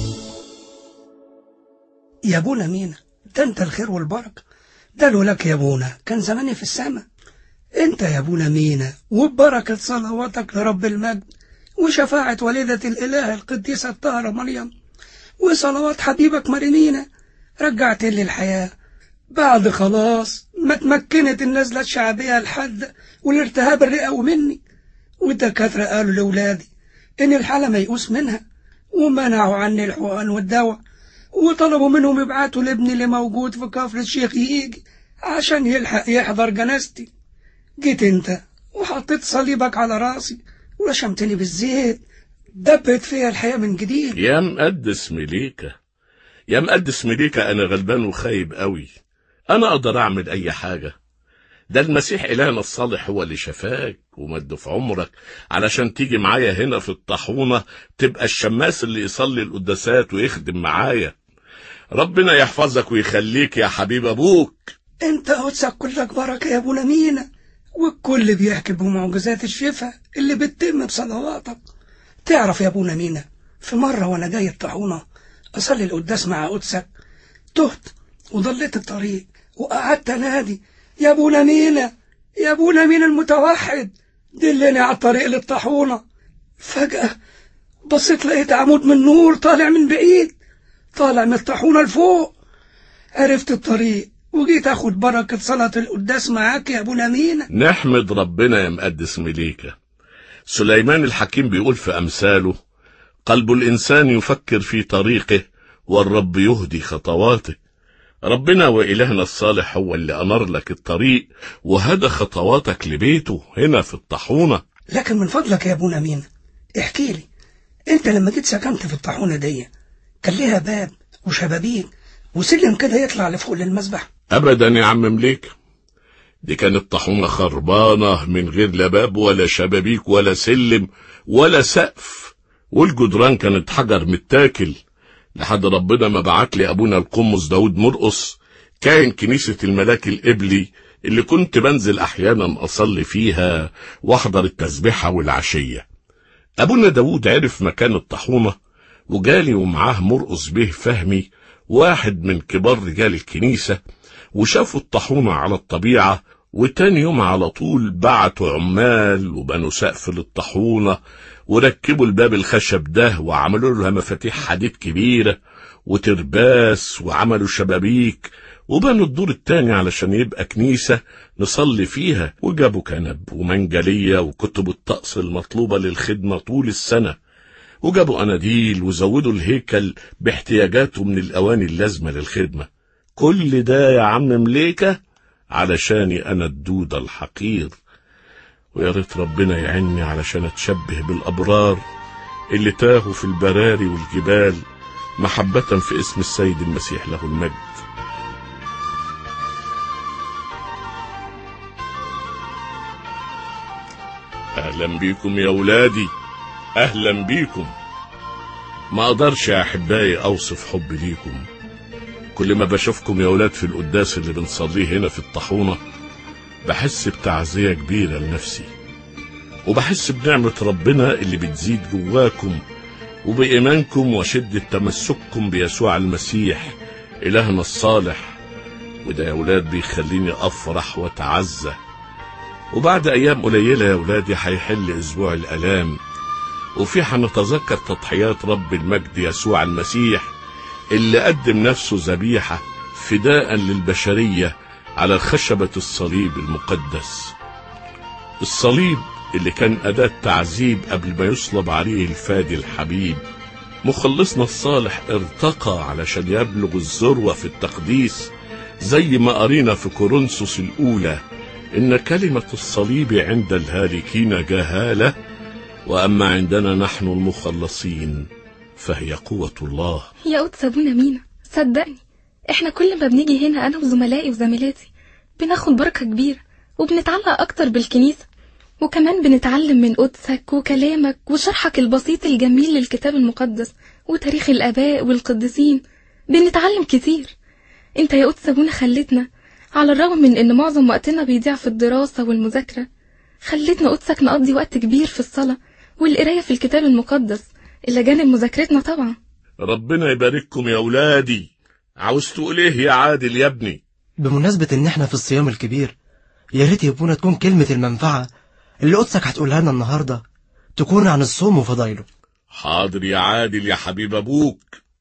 يا ابونا مينا ده انت الخير والبركة ده لولاك يا ابونا كان زماني في السماء انت يا ابونا مينا وببركة صلواتك لرب المجد وشفاعة والدة الإله القديسة الطاهرة مريم وصلوات حبيبك مريمينا رجعت لي الحياة بعد خلاص ما تمكنت النزلة الشعبية الحادة والارتهاب الرئوي مني والدكاترة قالوا لأولادي إن الحالة ميؤوس منها ومنعوا عني الحقن والدواء وطلبوا منهم يبعتوا لابني اللي موجود في كفر الشيخ يجي عشان يلحق يحضر جنازتي جيت انت وحطيت صليبك على راسي ورشمتني بالزيت دبت فيا الحياة من جديد يا مقدس مليكة يا مقدس مليكة أنا غلبان وخايب قوي أنا أقدر أعمل أي حاجة ده المسيح إلهنا الصالح هو اللي شفاك ومد في عمرك علشان تيجي معايا هنا في الطاحونة تبقى الشماس اللي يصلي القداسات ويخدم معايا ربنا يحفظك ويخليك يا حبيب أبوك انت قدسك كلك بركة يا ابونا مينا والكل بيحكي بمعجزات الشفاء اللي بتتم بصلواتك تعرف يا ابونا مينا في مرة وانا جاي الطاحونة اصلي القداس مع قدسك تهت وضليت الطريق وقعدت انادي يا ابونا مينا يا ابونا مينا المتوحد دلني على الطريق للطاحونة فجأة بصيت لقيت عمود من نور طالع من بعيد طالع من الطاحونة لفوق عرفت الطريق وجيت اخد بركة صلاة القداس معاك يا ابونا مينا نحمد ربنا يا مقدس مليكة سليمان الحكيم بيقول في أمثاله قلب الإنسان يفكر في طريقه والرب يهدي خطواته ربنا وإلهنا الصالح هو اللي أنار لك الطريق وهدى خطواتك لبيته هنا في الطاحونة لكن من فضلك يا ابونا مينا احكي لي انت لما جيت سكنت في الطاحونة دي كان ليها باب وشبابيك وسلم كده يطلع لفوق للمسبح أبدا يا عم مليك دي كانت طاحونة خربانة من غير لا باب ولا شبابيك ولا سلم ولا سقف والجدران كانت حجر متاكل لحد ربنا ما بعت لي أبونا القمص داود مرقص كائن كنيسة الملاك الإبلي اللي كنت بنزل أحيانا أصلي فيها وأحضر التسبيحة والعشية أبونا داود عرف مكان الطاحونة وجالي ومعاه مرقص به فهمي واحد من كبار رجال الكنيسة وشافوا الطاحونة على الطبيعة وتاني يوم على طول بعتوا عمال وبنوا سقف للطاحونة وركبوا الباب الخشب ده وعملوا لها مفاتيح حديد كبيرة وترباس وعملوا شبابيك وبنوا الدور التاني علشان يبقى كنيسة نصلي فيها وجابوا كنب ومنجلية وكتب الطقس المطلوبة للخدمة طول السنة وجابوا أناديل وزودوا الهيكل باحتياجاته من الأواني اللازمة للخدمة كل ده يا عم مليكة علشاني أنا الدودة الحقير ويا ريت ربنا يعيني علشان أتشبه بالأبرار اللي تاهوا في البراري والجبال محبة في اسم السيد المسيح له المجد أهلا بيكم يا ولادي أهلا بيكم ما أقدرش يا أحبائي أوصف حبي ليكم كل ما بشوفكم يا ولاد في القداس اللي بنصليه هنا في الطاحونة بحس بتعزية كبيرة لنفسي وبحس بنعمة ربنا اللي بتزيد جواكم وبإيمانكم وشدة تمسككم بيسوع المسيح إلهنا الصالح وده يا ولاد بيخليني أفرح وأتعزى وبعد أيام قليلة يا ولادي هيحل أسبوع الآلام وفي هنتذكر تضحيات رب المجد يسوع المسيح اللي قدم نفسه ذبيحة فداء للبشرية على خشبة الصليب المقدس الصليب اللي كان أداة تعذيب قبل ما يصلب عليه الفادي الحبيب مخلصنا الصالح ارتقى علشان يبلغ الذروة في التقديس زي ما قرينا في كورنثوس الأولى إن كلمة الصليب عند الهالكين جهالة وأما عندنا نحن المخلصين فهي قوة الله يا قدس ابونا مينا صدقني احنا كل ما بنيجي هنا انا وزملائي وزميلاتي بناخد بركة كبيرة وبنتعلق اكتر بالكنيسة وكمان بنتعلم من قدسك وكلامك وشرحك البسيط الجميل للكتاب المقدس وتاريخ الآباء والقديسين بنتعلم كتير انت يا قدس ابونا خلتنا على الرغم من ان معظم وقتنا بيضيع في الدراسة والمذاكرة خلتنا قدسك نقضي وقت كبير في الصلاة والقراية في الكتاب المقدس إلى جانب مذاكرتنا طبعا ربنا يبارككم يا ولادي عاوز تقول ايه يا عادل يا ابني بمناسبة إن إحنا في الصيام الكبير يا ريت يا ابونا تكون كلمة المنفعة اللي قدسك هتقولها لنا النهاردة تكون عن الصوم وفضايله حاضر يا عادل يا حبيب ابوك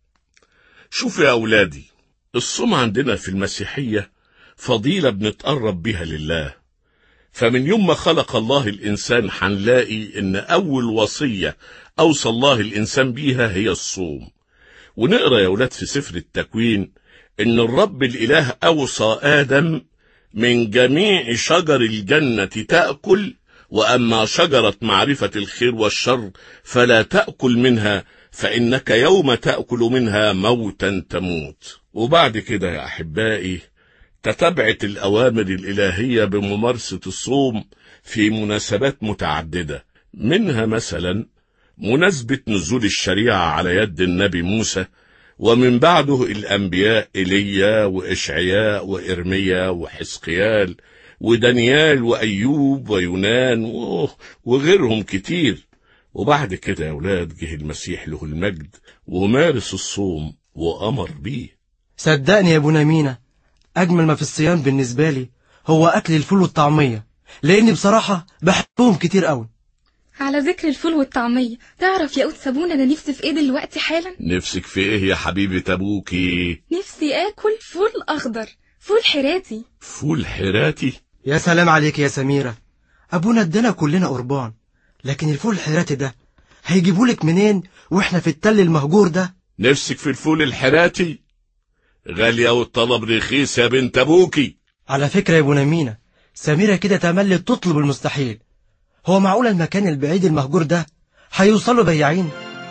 شوف يا اولادي الصوم عندنا في المسيحية فضيلة بنتقرب بها لله فمن يوم ما خلق الله الإنسان هنلاقي إن أول وصية أوصى الله الإنسان بيها هي الصوم ونقرأ يا ولاد في سفر التكوين إن الرب الإله أوصى آدم من جميع شجر الجنة تأكل وأما شجرة معرفة الخير والشر فلا تأكل منها فإنك يوم تأكل منها موتا تموت وبعد كده يا أحبائي تتبعت الأوامر الإلهية بممارسة الصوم في مناسبات متعددة منها مثلا مناسبة نزول الشريعة على يد النبي موسى ومن بعده الأنبياء إيليا وإشعياء وإرميا وحزقيال ودانيال وأيوب ويونان و- وغيرهم كتير وبعد كده يا أولاد جه المسيح له المجد ومارس الصوم وأمر بيه صدقني يا ابونا مينا أجمل ما في الصيام بالنسبة لي هو أكل الفول والطعمية لأني بصراحة بحبهم كتير قوي على ذكر الفول والطعمية تعرف يا قدس ابونا انا نفسي في ايه دلوقتي حالا نفسك في إيه يا حبيبة أبوكي نفسي اكل فول اخضر فول حراتي فول حراتي يا سلام عليك يا سميرة أبونا ادانا كلنا قربان لكن الفول الحراتي ده هيجيبولك منين وإحنا في التل المهجور ده نفسك في الفول الحراتي غالية والطلب رخيص يا بنت أبوكي على فكرة يا ابونا مينا سميرة كده تملي تطلب المستحيل هو معقول المكان البعيد المهجور ده هيوصلوا بياعين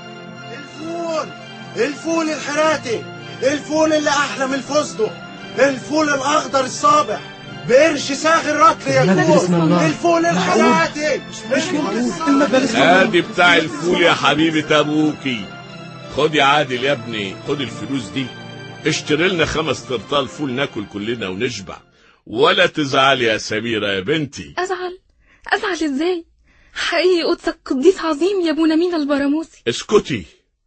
الفول الفول الحراتي الفول اللي احلى من الفستق الفول الاخضر الصابح بقرش ساغر رطل يا ولاد الفول بسم الله. الفول الحراتي الفول ادي بتاع الفول يا حبيبة ابوكي خد يا عادل يا ابني خد الفلوس دي اشتري لنا خمس ترطال فول ناكل كلنا ونشبع ولا تزعل يا سميرة يا بنتي ازعل ازعل ازاي حقيقي قدسك قديس عظيم يا ابونا مينا البراموسي اسكتي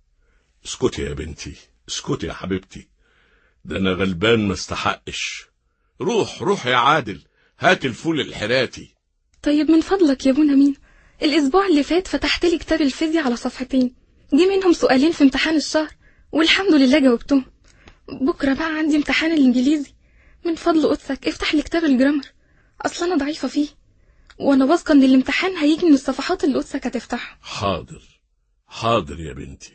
اسكتي يا بنتي اسكتي يا حبيبتي ده انا غلبان ما استحقش روح روح يا عادل هات الفول الحراتي طيب من فضلك يا ابونا مينا الاسبوع اللي فات فتحت لي كتاب الفيزياء على صفحتين جه منهم سؤالين في امتحان الشهر والحمد لله جاوبتهم بكره بقى عندي امتحان الانجليزي من فضل قدسك افتح لي كتاب الجرامر اصلا انا ضعيفه فيه وانا واثقه ان الامتحان هيجي من الصفحات اللي قدسك هتفتحها حاضر حاضر يا بنتي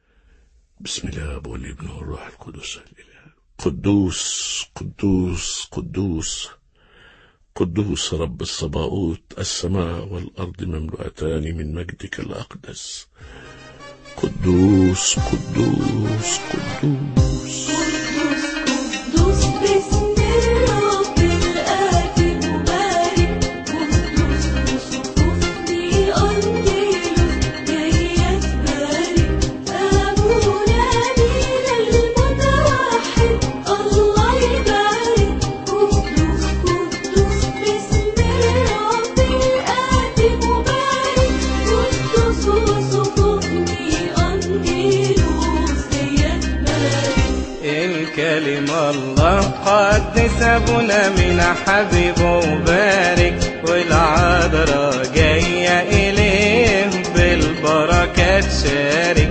بسم الله والابن والروح القدس الإله قدوس قدوس قدوس قدوس رب الصباؤوت السماء والأرض مملوءتان من مجدك الأقدس قدوس قدوس قدوس قدوس باسم الرب الآتي مبارك قدوس بصفوفني أنجيلوس جاية تبارك أبونا مين المتوحد الله يبارك قدوس قدوس باسم الرب الآتي مبارك قدس ابونا من حبيبه وبارك والعذراء جاية إليه بالبركات شارك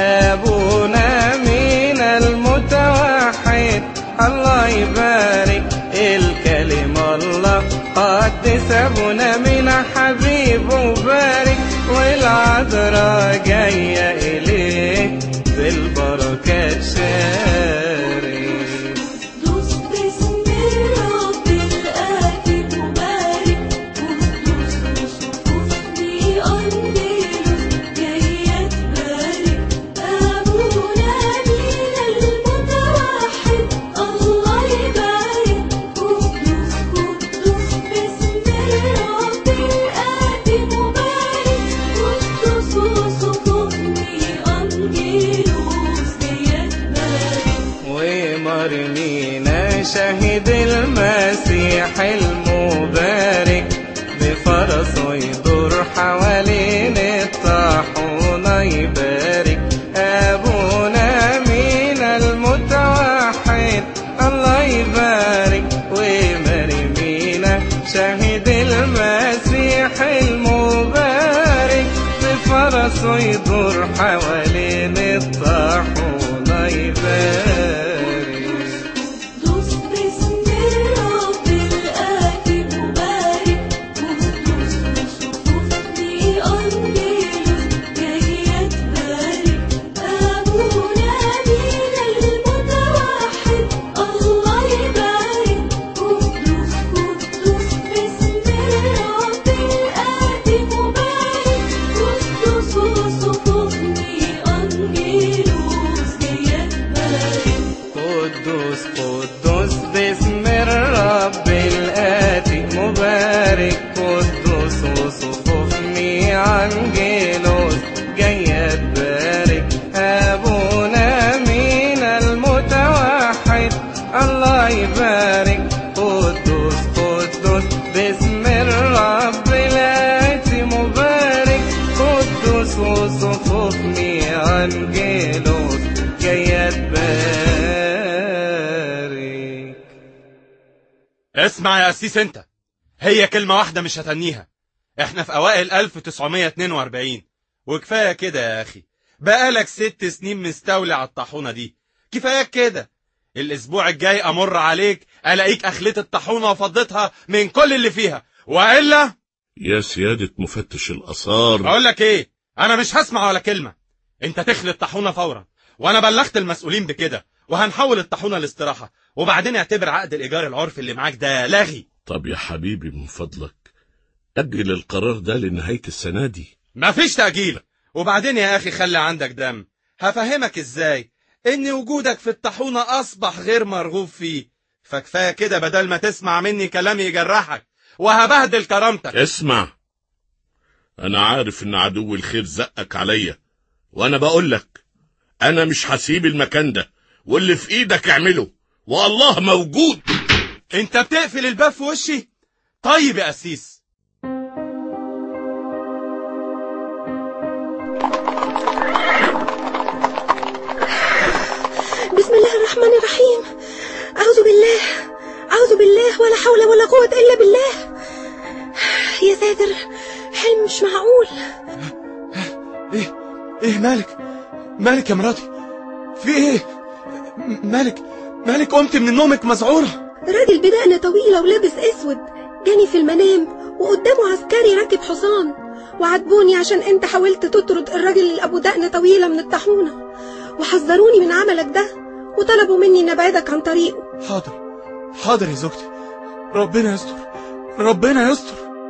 أبونا من المتوحد الله يبارك الكلمة الله قدس أبونا من حبيبه وبارك والعذراء جاية إليه بالبركات شارك دوس باسم الرب الآتي مبارك قدوس وصفوفني أنجيلوس جاية تبارك أبونا مين المتوحد الله يبارك قدوس قدوس باسم الرب الآتي مبارك قدوس وصفوفني أنجيلوس جاية تبارك ومرمينا شهد المسيح المبارك بفرسه يدور حوالين الطاحونة يبارك أبونا من المتوحد الله يبارك ومرمينا شهد المسيح المبارك بفرسه يدور حوالين الطاحونة يبارك دوس باسم الرب الآتي مبارك قدوس وصفوفني أنجيلوس جاية تبارك أبونا مين المتوحد الله يبارك قدوس قدوس باسم الرب الآتي مبارك قدوس وصفوفني أنجيلوس جاية تبارك قدوس قدوس باسم الرب الآتي مبارك قدوس وصفوف عنجيلوس جاية تبارك أبونا من المتوحد الله يبارك قدوس قدوس باسم الرب الآتي مبارك قدوس وصفوف عنجيلوس جاية تبارك اسمع يا قسيس انت هي كلمة واحدة مش هتنيها احنا في اوائل 1942 وكفاية كده يا اخي بقالك ست سنين مستولي على الطاحونة دي كفاية كده الاسبوع الجاي امر عليك الاقيك اخليت الطاحونة وفضيتها من كل اللي فيها والا يا سيادة مفتش الآثار اقول لك ايه انا مش هسمع ولا كلمة انت تخلي الطاحونة فورا وانا بلغت المسؤولين بكده وهنحول الطاحونة لاستراحة وبعدين اعتبر عقد الايجار العرفي اللي معاك ده لاغي طب يا حبيبي من فضلك أجل القرار ده لنهاية السنة دي مفيش تأجيل وبعدين يا أخي خلي عندك دم هفهمك إزاي إن وجودك في الطاحونة أصبح غير مرغوب فيه فكفاية كده بدل ما تسمع مني كلام يجرحك وهبهدل كرامتك اسمع أنا عارف إن عدو الخير زقك عليا وأنا بقول لك أنا مش هسيب المكان ده واللي في إيدك اعمله والله موجود أنت بتقفل الباب في وشي طيب يا قسيس بسم الله الرحمن الرحيم أعوذ بالله أعوذ بالله ولا حول ولا قوة إلا بالله يا ساتر حلم مش معقول إيه إيه مالك مالك يا مراتي في إيه م- مالك مالك قمت من نومك مذعورة راجل بدقن طويلة ولابس أسود جاني في المنام وقدامه عسكري راكب حصان وعاتبوني عشان انت حاولت تطرد الراجل اللي ابو دقن طويلة من الطاحونة وحذروني من عملك ده وطلبوا مني ان ابعدك عن طريقه حاضر حاضر يا زوجتي ربنا يستر ربنا يستر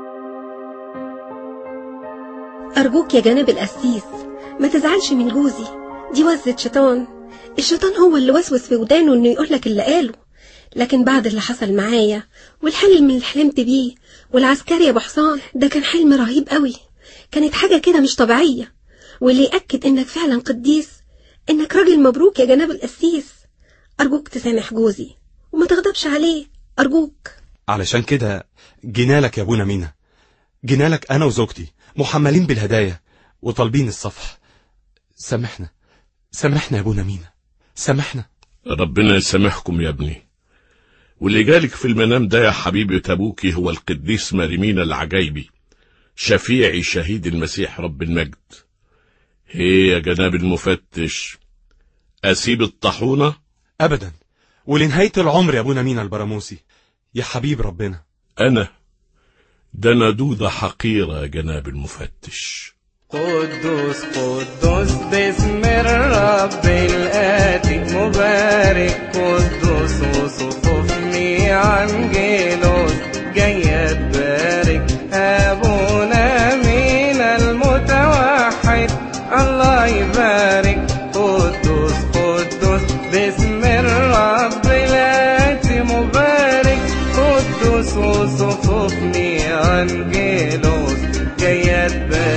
أرجوك يا جناب القسيس ما تزعلش من جوزي دي وزة شيطان الشيطان هو اللي وسوس في ودانه انه يقولك اللي قاله لكن بعد اللي حصل معايا والحلم اللي حلمت بيه والعسكري يا ابو حصان ده كان حلم رهيب قوي كانت حاجة كده مش طبيعية واللي يأكد انك فعلا قديس انك راجل مبروك يا جناب القسيس أرجوك تسامح جوزي وما تغضبش عليه أرجوك علشان كده جينالك يا ابونا مينا جينالك انا وزوجتي محملين بالهدايا وطالبين الصفح سامحنا سامحنا يا ابونا مينا سامحنا ربنا يسامحكم يا ابني واللي جالك في المنام ده يا حبيبة أبوكي هو القديس مريمين العجايبي شفيعي شهيد المسيح رب المجد هي يا جناب المفتش أسيب الطاحونة أبدا ولنهاية العمر يا أبونا مينا البراموسي يا حبيب ربنا أنا ده أنا دودة حقيرة يا جناب المفتش قدوس قدوس باسم الرب الآتي مبارك قدوس وصفوف عن جيلوس جاية تبارك أبونا مين المتوحد الله يبارك قدوس قدوس باسم الرب الآتي مبارك قدوس وصفوف عن جيلوس جاية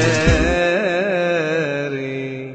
تبارك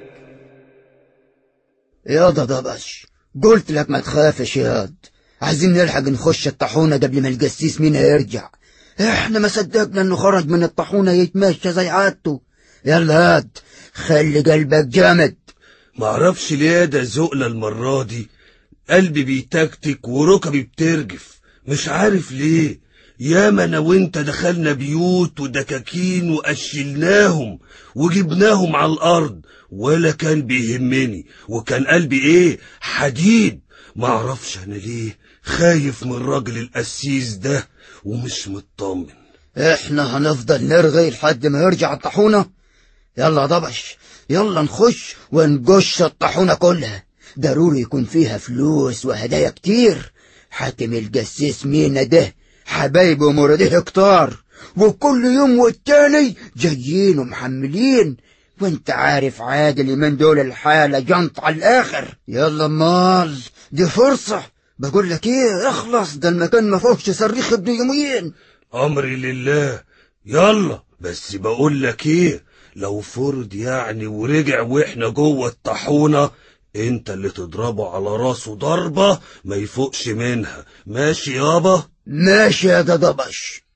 يا ضبش قلت لك ما تخافش ياض عايزين نلحق نخش الطاحونة قبل ما القسيس مينا يرجع احنا ما صدقنا انه خرج من الطاحونة يتمشى زي عادته يلا هاد خلي قلبك جامد معرفش ليه ده زقلة المرة دي قلبي بيتكتك وركبي بترجف مش عارف ليه ياما انا وانت دخلنا بيوت ودكاكين وقشلناهم وجبناهم على الارض ولا كان بيهمني وكان قلبي ايه حديد معرفش انا ليه خايف من الراجل القسيس ده ومش مطمن احنا هنفضل نرغي لحد ما يرجع الطاحونة يلا يا ضبش يلا نخش ونقش الطاحونة كلها ضروري يكون فيها فلوس وهدايا كتير حاتم الجسيس مينا ده حبايبه ومرضيه كتار وكل يوم والتاني جايين ومحملين وانت عارف عادل من دول الحالة جنط على الاخر يلا مال دي فرصة بقول لك ايه اخلص ده المكان ما فيهوش صريخ ابن يومين امري لله يلا بس بقول لك ايه لو فرض يعني ورجع واحنا جوه الطاحونه انت اللي تضربه على راسه ضربه ما يفوقش منها ماشي يابا ماشي يا ضبش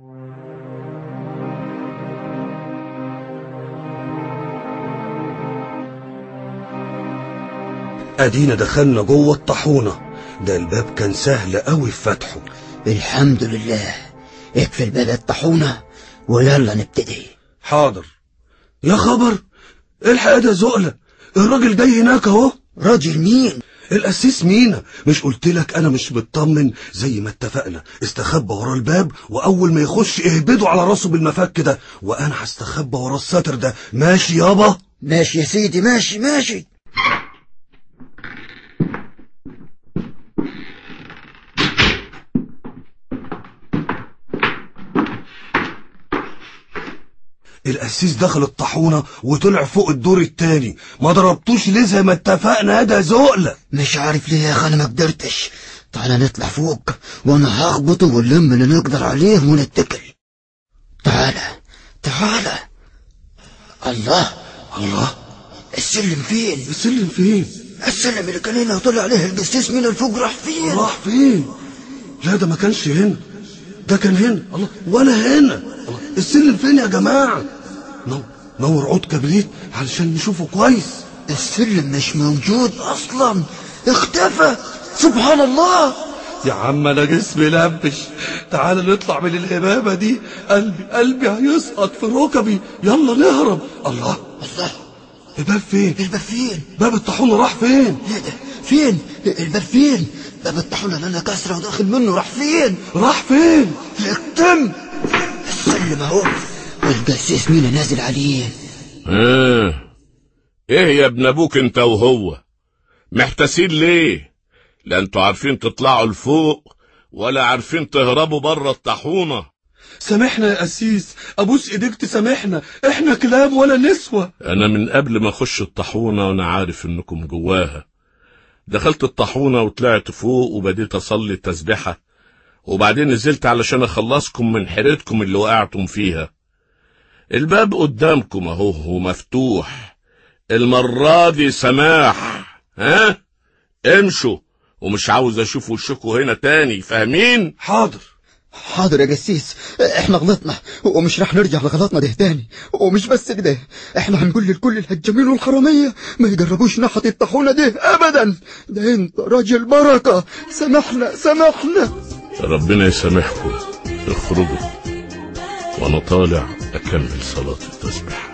ادينا دخلنا جوه الطاحونه ده الباب كان سهل قوي في فتحه الحمد لله اقفل باب الطاحونة ويلا نبتدي حاضر يا خبر الحق ده زقلة الراجل جاي هناك اهو راجل مين القسيس مينا مش قلت لك انا مش مطمن زي ما اتفقنا استخبى ورا الباب واول ما يخش اهبده على راسه بالمفك ده وانا هستخبى ورا الساتر ده ماشي يابا ماشي يا سيدي ماشي ماشي القسيس دخل الطاحونه وطلع فوق الدور التاني ما ضربتوش ليه زي ما اتفقنا يا ده زقله مش عارف ليه يا اخي انا ما قدرتش تعالى نطلع فوق وانا هخبطه ونلم اللي نقدر عليه ونتكل تعالى تعالى الله الله السلم فين السلم فين السلم اللي كان هنا وطلع عليه القسيس من الفوق راح فين راح فين لا ده ما كانش هنا ده كان هنا الله وانا هنا الله السلم فين يا جماعه نور نور عود كبريت علشان نشوفه كويس السلم مش موجود اصلا اختفى سبحان الله يا عم انا جسمي لبش تعال نطلع من الهبابه دي قلبي قلبي هيسقط في ركبي يلا نهرب الله الله الباب فين الباب فين باب الطاحونه راح فين ايه ده فين الباب فين باب الطاحونه اللي انا كسره وداخل منه راح فين راح فين اكتم السلم اهو والقسيس مينا نازل عليه آه. ايه يا ابن ابوك انت وهو محتاسين ليه لا انتوا عارفين تطلعوا لفوق ولا عارفين تهربوا بره الطاحونه سامحنا يا قسيس ابوس ايديك تسامحنا احنا كلاب ولا نسوة انا من قبل ما اخش الطاحونه وانا عارف انكم جواها دخلت الطاحونه وطلعت فوق وبديت اصلي التسبيحه وبعدين نزلت علشان اخلصكم من حيرتكم اللي وقعتم فيها الباب قدامكم اهو مفتوح المرة دي سماح ها امشوا ومش عاوز اشوف وشكوا هنا تاني فاهمين حاضر حاضر يا جسيس احنا غلطنا ومش راح نرجع لغلطنا ده تاني ومش بس كده احنا هنقول لكل الهجامين والحرامية ما يجربوش ناحية الطاحونة ده ابدا ده انت راجل بركة سامحنا سامحنا ربنا يسامحكم اخرجوا وانا طالع اكمل صلاة التسبيح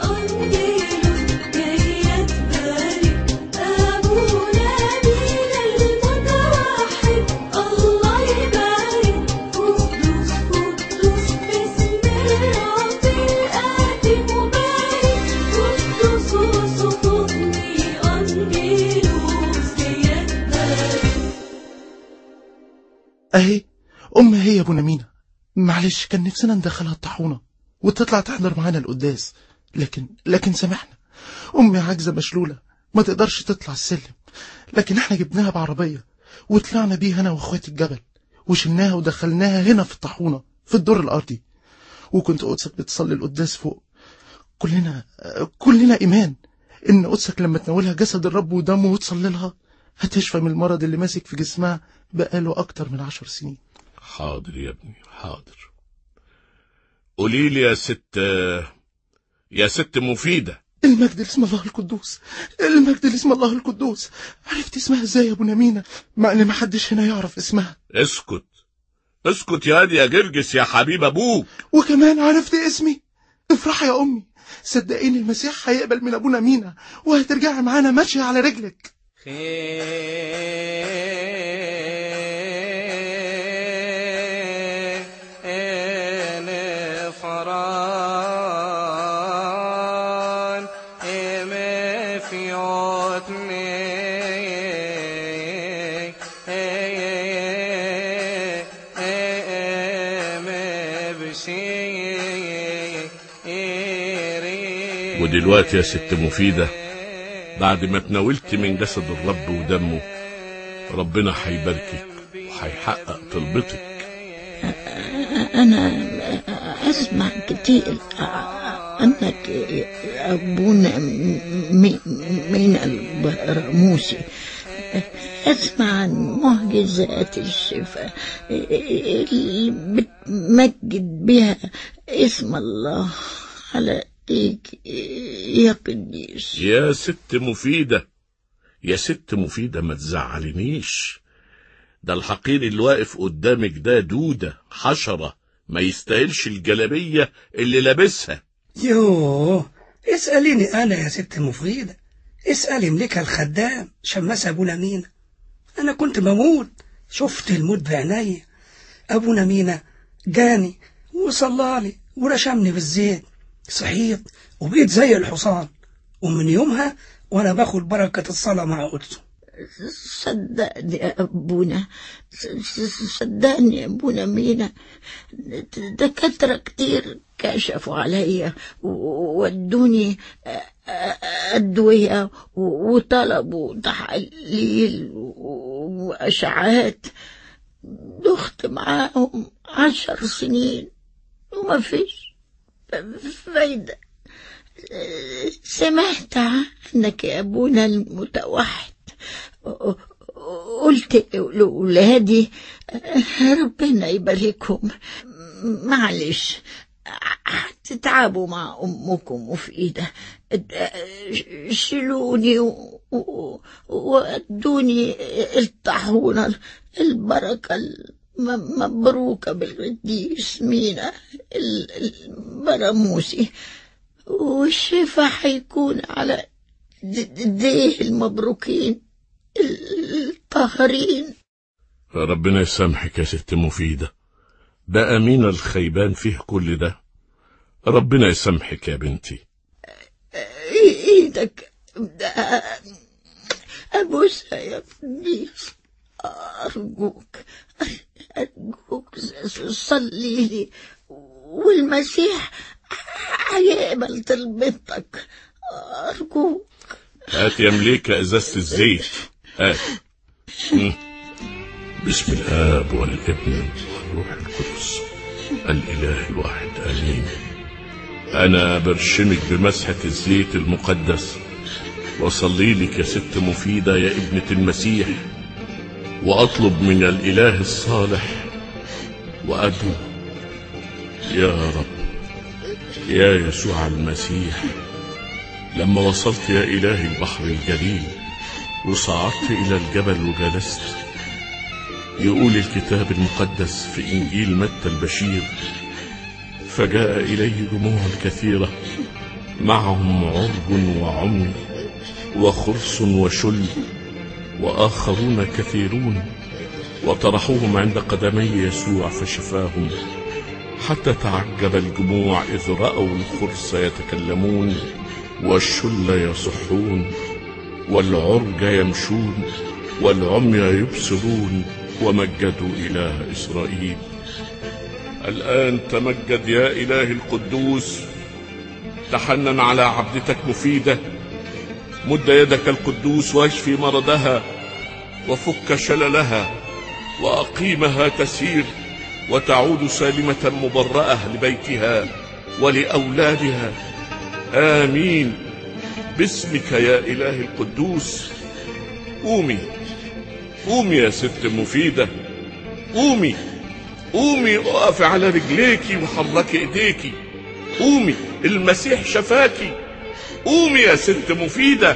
اهي ام هي يا ابو نمينة معلش كان نفسنا ندخلها الطاحونة وتطلع تحضر معانا القداس لكن لكن سامحنا امي عاجزة مشلولة ما تقدرش تطلع السلم لكن احنا جبناها بعربية وطلعنا بيها انا واخواتي الجبل وشلناها ودخلناها هنا في الطاحونة في الدور الارضي وكنت قدسك بتصلي القداس فوق كلنا كلنا ايمان ان قدسك لما تناولها جسد الرب ودمه وتصلي لها هتشفى من المرض اللي ماسك في جسمها بقاله اكتر من عشر سنين حاضر يا ابني حاضر قولي لي يا ست يا ست مفيدة المجد لاسم الله القدوس المجد لاسم الله القدوس عرفت اسمها ازاي يا ابو نمينة مع ان محدش هنا يعرف اسمها اسكت اسكت يا دي يا جرجس يا حبيب ابوك وكمان عرفت اسمي افرحي يا امي صدقيني المسيح هيقبل من ابونا مينا وهترجعي معانا ماشية على رجلك فران ام في عتمي ام بشيري ودلوقتي يا ست مفيدة بعد ما تناولت من جسد الرب ودمه ربنا هيباركك وهيحقق طلبتك أنا أسمع كتير عنك يا أبونا مي- من البراموسي أسمع عن معجزات الشفاء اللي بتمجد بها اسم الله على إيك يا قديس يا ست مفيدة يا ست مفيدة ما تزعلنيش ده الحقير اللي واقف قدامك ده دودة حشرة ما يستاهلش الجلابية اللي لابسها يوه اسأليني أنا يا ست مفيدة اسألي ملكها الخدام شماس أبونا مينا أنا كنت بموت شفت الموت بعيني أبونا مينا جاني وصلالي ورشمني بالزيت صحيت وبقيت زي الحصان ومن يومها وأنا باخد بركة الصلاة مع قدسه صدقني يا أبونا ص- ص- صدقني يا أبونا مينا دكاترة كتير كشفوا عليا وودوني أدوية وطلبوا تحاليل وأشعات دخت معاهم عشر سنين وما فيش فايدة سمعت عنك يا أبونا المتوحد قلت لأولادي ربنا يباركهم معلش هتتعبوا مع أمكم وفي إيده شيلوني و- و- وادوني الطاحونة البركة المبروكة بالقديس مينا ال- البراموسي والشفا هيكون على ديه المبروكين الطاهرين ربنا يسامحك يا ست مفيدة بقى مين الخيبان فيه كل ده ربنا يسامحك يا بنتي ايدك ابوسها يا قديس ارجوك ارجوك صلي لي والمسيح هيقبل طلبتك ارجوك هات يا مليكة ازازة الزيت هات مم. بسم الاب والابن والروح القدس الاله الواحد امين انا برشمك بمسحة الزيت المقدس واصلي لك يا ست مفيدة يا ابنة المسيح واطلب من الاله الصالح وأدعو يا رب يا يسوع المسيح لما وصلت يا إلهي البحر الجليل وصعدت إلى الجبل وجلست يقول الكتاب المقدس في إنجيل متى البشير فجاء إليه جموع كثيرة معهم عرج وعمي وخرس وشل وآخرون كثيرون وطرحوهم عند قدمي يسوع فشفاهم حتى تعجب الجموع إذ رأوا الخرس يتكلمون والشل يصحون والعرج يمشون والعمي يبصرون ومجدوا إله إسرائيل الآن تمجد يا إله القدوس تحنن على عبدتك مفيدة مد يدك القدوس واشفي مرضها وفك شللها وأقيمها تسير وتعود سالمة مبرأة لبيتها ولأولادها آمين باسمك يا إله القدوس قومي قومي يا ست مفيدة قومي قومي اقفي على رجليكي وحركي ايديكي قومي المسيح شفاكي قومي يا ست مفيدة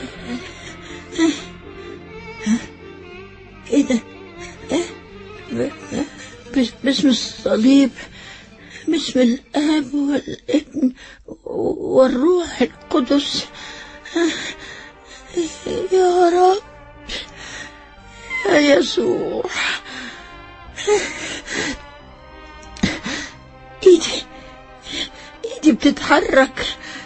ايه ده إيه؟ ب- بس- باسم الصليب باسم الاب والابن والروح القدس يا رب يا يسوع ايدي ايدي بتتحرك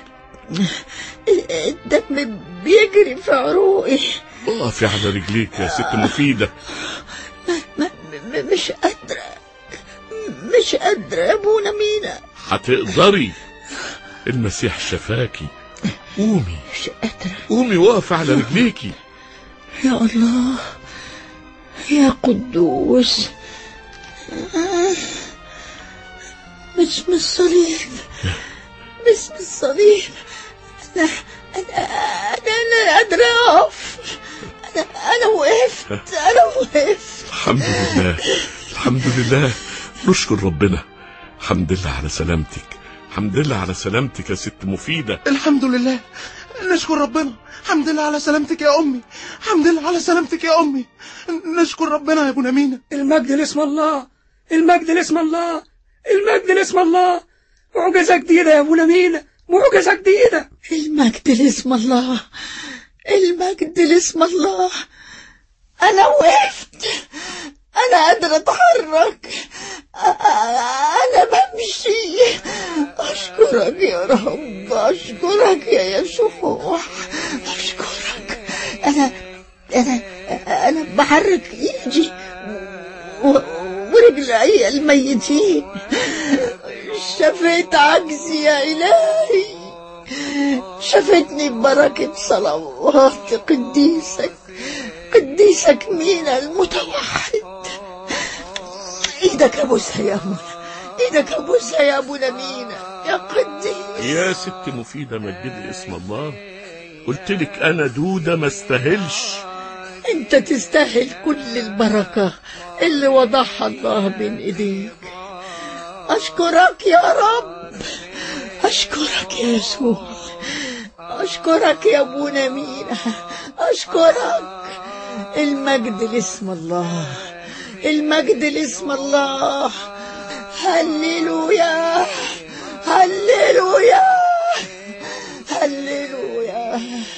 الدم بيجري في عروقي اقفي على رجليك يا ست مفيدة م- مش قادرة مش قادرة يا ابونا مينا هتقدري المسيح شفاكي قومي مش قادرة قومي وقفي على رجليكي يا الله يا قدوس باسم الصليب باسم الصليب أنا أنا أنا أنا قادرة أقف أنا أنا وقفت أنا وقفت الحمد لله الحمد لله نشكر ربنا الحمد لله على سلامتك الحمد لله على سلامتك يا ست مفيدة الحمد لله نشكر ربنا الحمد لله على سلامتك يا امي الحمد لله على سلامتك يا امي نشكر ربنا يا ابو نمينة المجد لاسم الله المجد لاسم الله المجد لاسم الله معجزة جديدة يا ابونا مينا معجزة جديدة المجد لاسم الله المجد لاسم الله أنا وقفت أنا قادرة أتحرك أ- أنا بمشي أشكرك يا رب أشكرك يا يسوع أشكرك أنا أنا أنا بحرك إيدي و- ورجلي الميتين شفيت عجزي يا إلهي شفتني ببركة صلوات قديسك قديسك مينا المتوحد ايدك ابوسها يا ابونا ايدك ابوسها يا ابونا مينا يا قديس يا ست مفيدة مجدي اسم الله قلت لك انا دودة ما استاهلش انت تستاهل كل البركة اللي وضعها الله بين ايديك اشكرك يا رب اشكرك يا يسوع اشكرك يا ابونا مينا اشكرك المجد لاسم الله المجد لاسم الله هللويا هللويا هللويا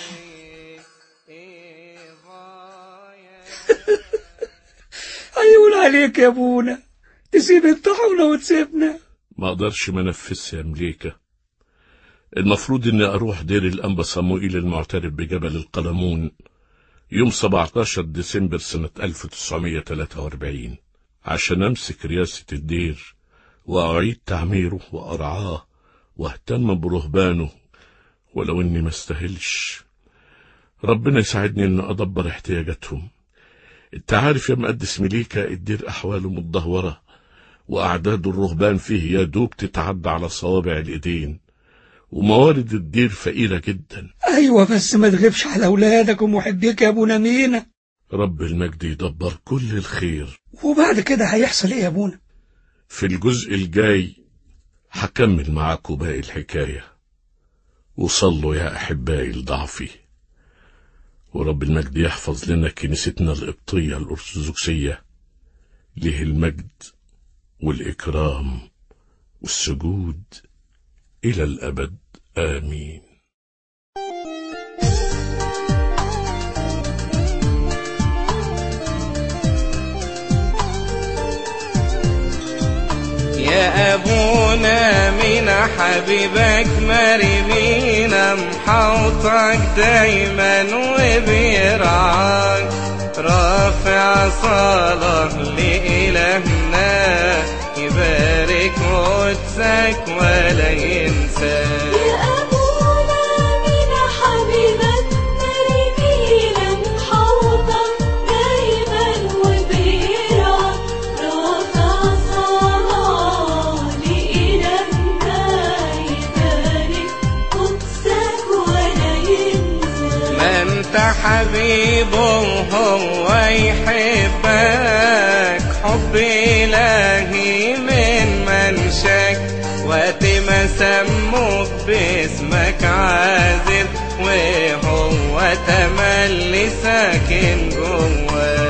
هيقول عليك يا ابونا تسيب الطحونة وتسيبنا ما اقدرش ما انفذش يا مليكة المفروض اني اروح دير الانبا صموئيل المعترف بجبل القلمون يوم 17 ديسمبر سنة 1943 عشان امسك رئاسة الدير واعيد تعميره وارعاه واهتم برهبانه ولو اني ما استاهلش ربنا يساعدني ان ادبر احتياجاتهم انت عارف يا مقدس مليكة الدير احواله متدهورة واعداد الرهبان فيه يا دوب تتعدى على صوابع الايدين وموارد الدير فقيرة جدا ايوه بس ما تغيبش على اولادك ومحبيك يا ابونا مينا رب المجد يدبر كل الخير وبعد كده هيحصل ايه يا ابونا في الجزء الجاي هكمل معاكم باقي الحكاية وصلوا يا أحبائي لضعفي ورب المجد يحفظ لنا كنيستنا القبطية الأرثوذكسية له المجد والإكرام والسجود إلى الأبد آمين يا أبونا من حبيبك مرمينا محوطك دايما وبيرعاك رافع صلاة لإلهنا يبارك قدسك ولا ينساك يا أبونا من حبيبك مرمينا محوطك دايما وبيرعاك رافع صلاة لإلهنا يبارك قدسك ولا ينسى ما انت حبيبه وهو يحبك حب إلهي من منشك وقت ما سموك باسمك عازر وهو تملي ساكن جواك